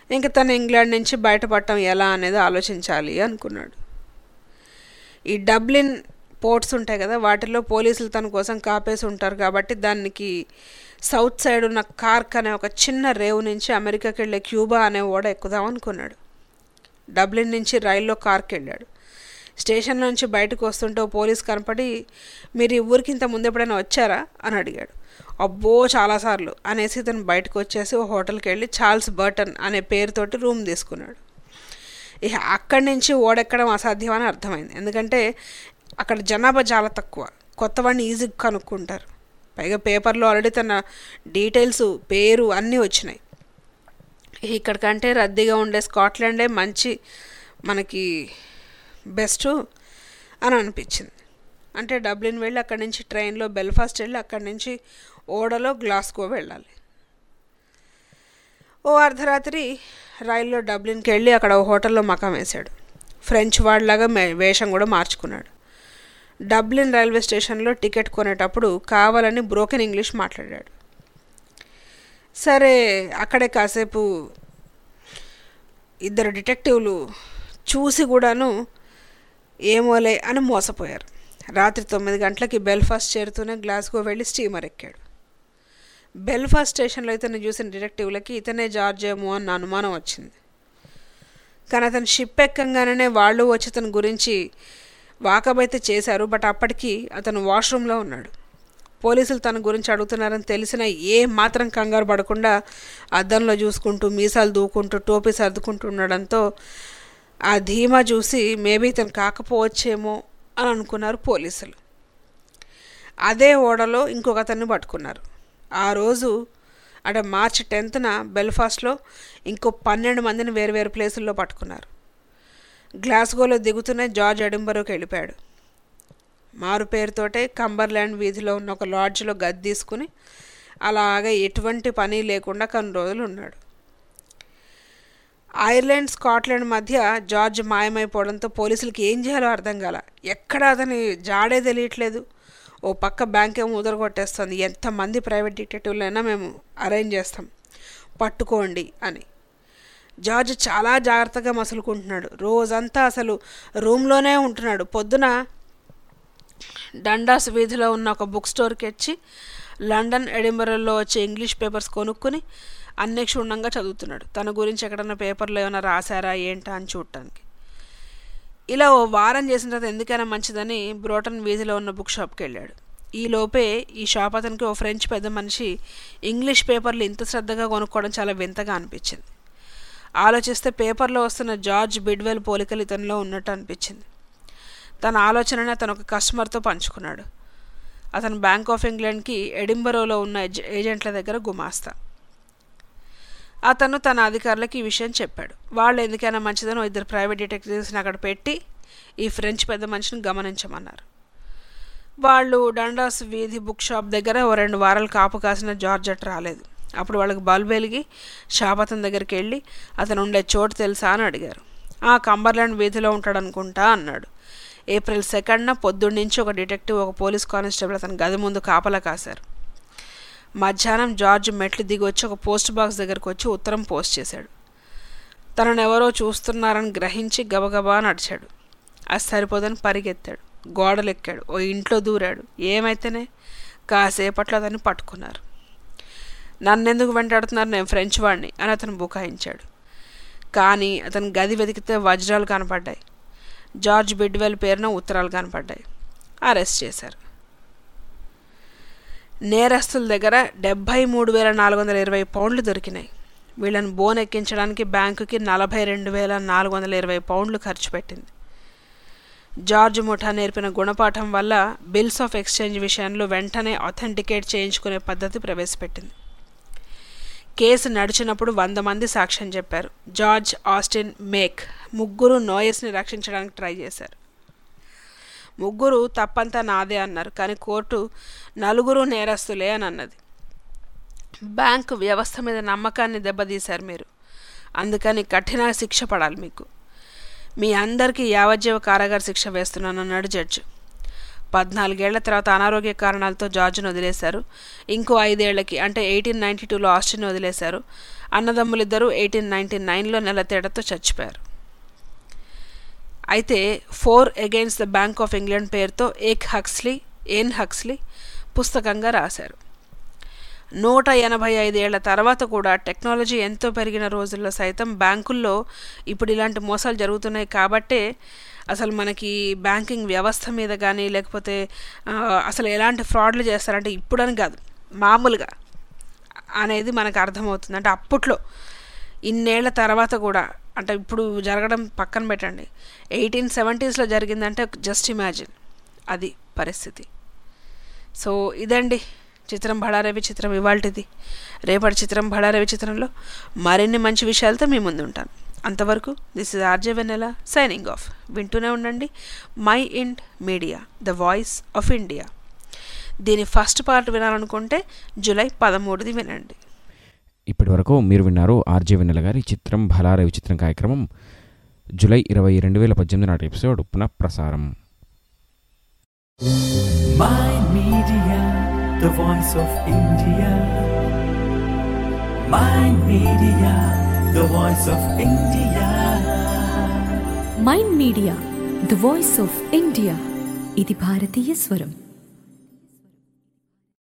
ఇంక తను ఇంగ్లాండ్ నుంచి బయటపడటం ఎలా అనేది ఆలోచించాలి అనుకున్నాడు ఈ డబ్లిన్ పోర్ట్స్ ఉంటాయి కదా వాటిలో పోలీసులు తన కోసం కాపేసి ఉంటారు కాబట్టి దానికి సౌత్ సైడ్ ఉన్న కార్క్ అనే ఒక చిన్న రేవు నుంచి అమెరికాకి వెళ్ళే క్యూబా అనే ఓడ ఎక్కుదాం అనుకున్నాడు డబ్లిన్ నుంచి రైల్లో కార్కి వెళ్ళాడు స్టేషన్ నుంచి బయటకు వస్తుంటే ఓ పోలీస్ కనపడి మీరు ఈ ఊరికి ఇంత ముందు ఎప్పుడైనా వచ్చారా అని అడిగాడు అబ్బో చాలాసార్లు అనేసి ఇతను బయటకు వచ్చేసి ఓ హోటల్కి వెళ్ళి చార్ల్స్ బర్టన్ అనే పేరుతోటి రూమ్ తీసుకున్నాడు ఇక అక్కడి నుంచి ఓడెక్కడం అసాధ్యం అని అర్థమైంది ఎందుకంటే అక్కడ జనాభా చాలా తక్కువ కొత్త వాడిని ఈజీగా కనుక్కుంటారు పైగా పేపర్లో ఆల్రెడీ తన డీటెయిల్స్ పేరు అన్నీ వచ్చినాయి ఇక్కడికంటే రద్దీగా ఉండే స్కాట్లాండే మంచి మనకి బెస్ట్ అని అనిపించింది అంటే డబ్లిన్ వెళ్ళి అక్కడి నుంచి ట్రైన్లో బెల్ఫాస్ట్ వెళ్ళి అక్కడి నుంచి ఓడలో గ్లాస్గో వెళ్ళాలి ఓ అర్ధరాత్రి రైల్లో డబ్లిన్కి వెళ్ళి అక్కడ ఓ హోటల్లో మకాం వేశాడు ఫ్రెంచ్ వాడిలాగా వేషం కూడా మార్చుకున్నాడు డబ్లిన్ రైల్వే స్టేషన్లో టికెట్ కొనేటప్పుడు కావాలని బ్రోకెన్ ఇంగ్లీష్ మాట్లాడాడు సరే అక్కడే కాసేపు ఇద్దరు డిటెక్టివ్లు చూసి కూడాను ఏమోలే అని మోసపోయారు రాత్రి తొమ్మిది గంటలకి బెల్ఫాస్ట్ చేరుతూనే గ్లాస్గో వెళ్ళి స్టీమర్ ఎక్కాడు బెల్ఫాస్ట్ స్టేషన్లో ఇతను చూసిన డిటెక్టివ్లకి ఇతనే జార్జ్ ఏమో అన్న అనుమానం వచ్చింది కానీ అతను షిప్ ఎక్కంగానే వాళ్ళు వచ్చి అతని గురించి వాకప్ అయితే చేశారు బట్ అప్పటికి అతను వాష్రూమ్లో ఉన్నాడు పోలీసులు తన గురించి అడుగుతున్నారని తెలిసిన ఏ మాత్రం కంగారు పడకుండా అద్దంలో చూసుకుంటూ మీసాలు దూకుంటూ టోపీ సర్దుకుంటూ ఉండడంతో ఆ ధీమా చూసి మేబీ ఇతను కాకపోవచ్చేమో అని అనుకున్నారు పోలీసులు అదే ఓడలో ఇంకొక అతన్ని పట్టుకున్నారు ఆ రోజు అంటే మార్చ్ టెన్త్న బెల్ఫాస్ట్లో ఇంకో పన్నెండు మందిని వేరు వేరు ప్లేసుల్లో పట్టుకున్నారు గ్లాస్గోలో దిగుతూనే జార్జ్ ఎడింబరోకి వెళ్ళిపోయాడు మారు పేరుతోటే కంబర్లాండ్ వీధిలో ఉన్న ఒక లాడ్జ్లో గది తీసుకుని అలాగే ఎటువంటి పని లేకుండా కొన్ని రోజులు ఉన్నాడు ఐర్లాండ్ స్కాట్లాండ్ మధ్య జార్జ్ మాయమైపోవడంతో పోలీసులకి ఏం చేయాలో అర్థం కాల ఎక్కడ అతని జాడే తెలియట్లేదు ఓ పక్క బ్యాంక్ ఏమో ఉదరగొట్టేస్తుంది ఎంతమంది ప్రైవేట్ డిటెక్టివ్లైనా మేము అరేంజ్ చేస్తాం పట్టుకోండి అని జార్జ్ చాలా జాగ్రత్తగా మసులుకుంటున్నాడు రోజంతా అసలు రూమ్లోనే ఉంటున్నాడు పొద్దున డండాస్ వీధిలో ఉన్న ఒక బుక్ స్టోర్కి వచ్చి లండన్ ఎడింబరలో వచ్చే ఇంగ్లీష్ పేపర్స్ కొనుక్కుని అన్ని క్షుణ్ణంగా చదువుతున్నాడు తన గురించి ఎక్కడన్నా పేపర్లో ఏమైనా రాశారా ఏంటా అని చూడటానికి ఇలా ఓ వారం చేసిన తర్వాత ఎందుకైనా మంచిదని బ్రోటన్ వీధిలో ఉన్న బుక్ షాప్కి వెళ్ళాడు ఈ లోపే ఈ షాప్ అతనికి ఓ ఫ్రెంచ్ పెద్ద మనిషి ఇంగ్లీష్ పేపర్లు ఇంత శ్రద్ధగా కొనుక్కోవడం చాలా వింతగా అనిపించింది ఆలోచిస్తే పేపర్లో వస్తున్న జార్జ్ బిడ్వెల్ పోలికలు ఇతనిలో ఉన్నట్టు అనిపించింది తన ఆలోచనని అతను ఒక కస్టమర్తో పంచుకున్నాడు అతను బ్యాంక్ ఆఫ్ ఇంగ్లాండ్కి ఎడింబరోలో ఉన్న ఏజెంట్ల దగ్గర గుమాస్తా అతను తన అధికారులకు ఈ విషయం చెప్పాడు వాళ్ళు ఎందుకైనా మంచిదని ఇద్దరు ప్రైవేట్ డిటెక్టివ్స్ని అక్కడ పెట్టి ఈ ఫ్రెంచ్ పెద్ద మనిషిని గమనించమన్నారు వాళ్ళు డండాస్ వీధి బుక్ షాప్ దగ్గర ఓ రెండు వారాలు కాపు కాసిన జార్జెట్ రాలేదు అప్పుడు వాళ్ళకి బల్బ్ వెలిగి షాప్ అతని దగ్గరికి వెళ్ళి అతను ఉండే చోటు తెలుసా అని అడిగారు ఆ కంబర్లాండ్ వీధిలో ఉంటాడు అనుకుంటా అన్నాడు ఏప్రిల్ సెకండ్న పొద్దున్న నుంచి ఒక డిటెక్టివ్ ఒక పోలీస్ కానిస్టేబుల్ అతని గది ముందు కాపలా కాశారు మధ్యాహ్నం జార్జ్ మెట్లు దిగి వచ్చి ఒక పోస్ట్ బాక్స్ దగ్గరకు వచ్చి ఉత్తరం పోస్ట్ చేశాడు తనను ఎవరో చూస్తున్నారని గ్రహించి గబగబా నడిచాడు అది సరిపోదని పరిగెత్తాడు గోడలెక్కాడు ఓ ఇంట్లో దూరాడు ఏమైతేనే కాసేపట్లో అతన్ని పట్టుకున్నారు నన్నెందుకు వెంటాడుతున్నారు నేను ఫ్రెంచ్ వాడిని అని అతను బుకాయించాడు కానీ అతని గది వెతికితే వజ్రాలు కనపడ్డాయి జార్జ్ బిడ్వెల్ పేరున ఉత్తరాలు కనపడ్డాయి అరెస్ట్ చేశారు నేరస్తుల దగ్గర డెబ్భై మూడు వేల నాలుగు వందల ఇరవై పౌండ్లు దొరికినాయి వీళ్ళని బోన్ ఎక్కించడానికి బ్యాంకుకి నలభై రెండు వేల నాలుగు వందల ఇరవై పౌండ్లు ఖర్చు పెట్టింది జార్జ్ ముఠా నేర్పిన గుణపాఠం వల్ల బిల్స్ ఆఫ్ ఎక్స్చేంజ్ విషయంలో వెంటనే అథెంటికేట్ చేయించుకునే పద్ధతి ప్రవేశపెట్టింది కేసు నడిచినప్పుడు వంద మంది సాక్ష్యం చెప్పారు జార్జ్ ఆస్టిన్ మేక్ ముగ్గురు నోయస్ని రక్షించడానికి ట్రై చేశారు ముగ్గురు తప్పంతా నాదే అన్నారు కానీ కోర్టు నలుగురు నేరస్తులే అని అన్నది బ్యాంకు వ్యవస్థ మీద నమ్మకాన్ని దెబ్బతీశారు మీరు అందుకని కఠిన శిక్ష పడాలి మీకు మీ అందరికీ యావజ్జీవ కారాగార శిక్ష వేస్తున్నాను అన్నాడు జడ్జి పద్నాలుగేళ్ల తర్వాత అనారోగ్య కారణాలతో జార్జ్ను వదిలేశారు ఇంకో ఐదేళ్లకి అంటే ఎయిటీన్ నైంటీ టూలో ఆస్టిన్ వదిలేశారు అన్నదమ్ములిద్దరూ ఎయిటీన్ నైంటీ నైన్లో నెల తేడాతో చచ్చిపోయారు అయితే four against the Bank of England పేరుతో ఏక్ హక్స్లీ ఎన్ హక్స్లీ పుస్తకంగా రాశారు నూట ఎనభై ఐదేళ్ల తర్వాత కూడా టెక్నాలజీ ఎంతో పెరిగిన రోజుల్లో సైతం బ్యాంకుల్లో ఇప్పుడు ఇలాంటి మోసాలు జరుగుతున్నాయి కాబట్టే అసలు మనకి బ్యాంకింగ్ వ్యవస్థ మీద కానీ లేకపోతే ఆ, అసలు ఎలాంటి ఫ్రాడ్లు చేస్తారంటే ఇప్పుడని కాదు మామూలుగా అనేది మనకు అర్థమవుతుంది అంటే అప్పట్లో ఇన్నేళ్ల తర్వాత కూడా అంటే ఇప్పుడు జరగడం పక్కన పెట్టండి ఎయిటీన్ సెవెంటీస్లో జరిగిందంటే జస్ట్ ఇమాజిన్ అది పరిస్థితి సో ఇదండి చిత్రం బళారవి చిత్రం ఇవాల్టిది రేపటి చిత్రం బళారవి చిత్రంలో మరిన్ని మంచి విషయాలతో మీ ముందు ఉంటాను అంతవరకు this is RJ Vennela signing off వింటూనే ఉండండి mind media the voice of India దీని ఫస్ట్ పార్ట్ వినాలనుకుంటే జూలై పదమూడుది వినండి ఇప్పటి వరకు మీరు విన్నారు ఆర్జే వెన్నెల గారి చిత్రం భలార విచిత్రం కార్యక్రమం జూలై ఇరవై రెండు వేల పద్దెనిమిది నాటి ఎపిసోడ్ పునః ప్రసారం My Media, the voice of India. My Media, the voice of India. Mind media the voice of India ఇది భారతీయ స్వరం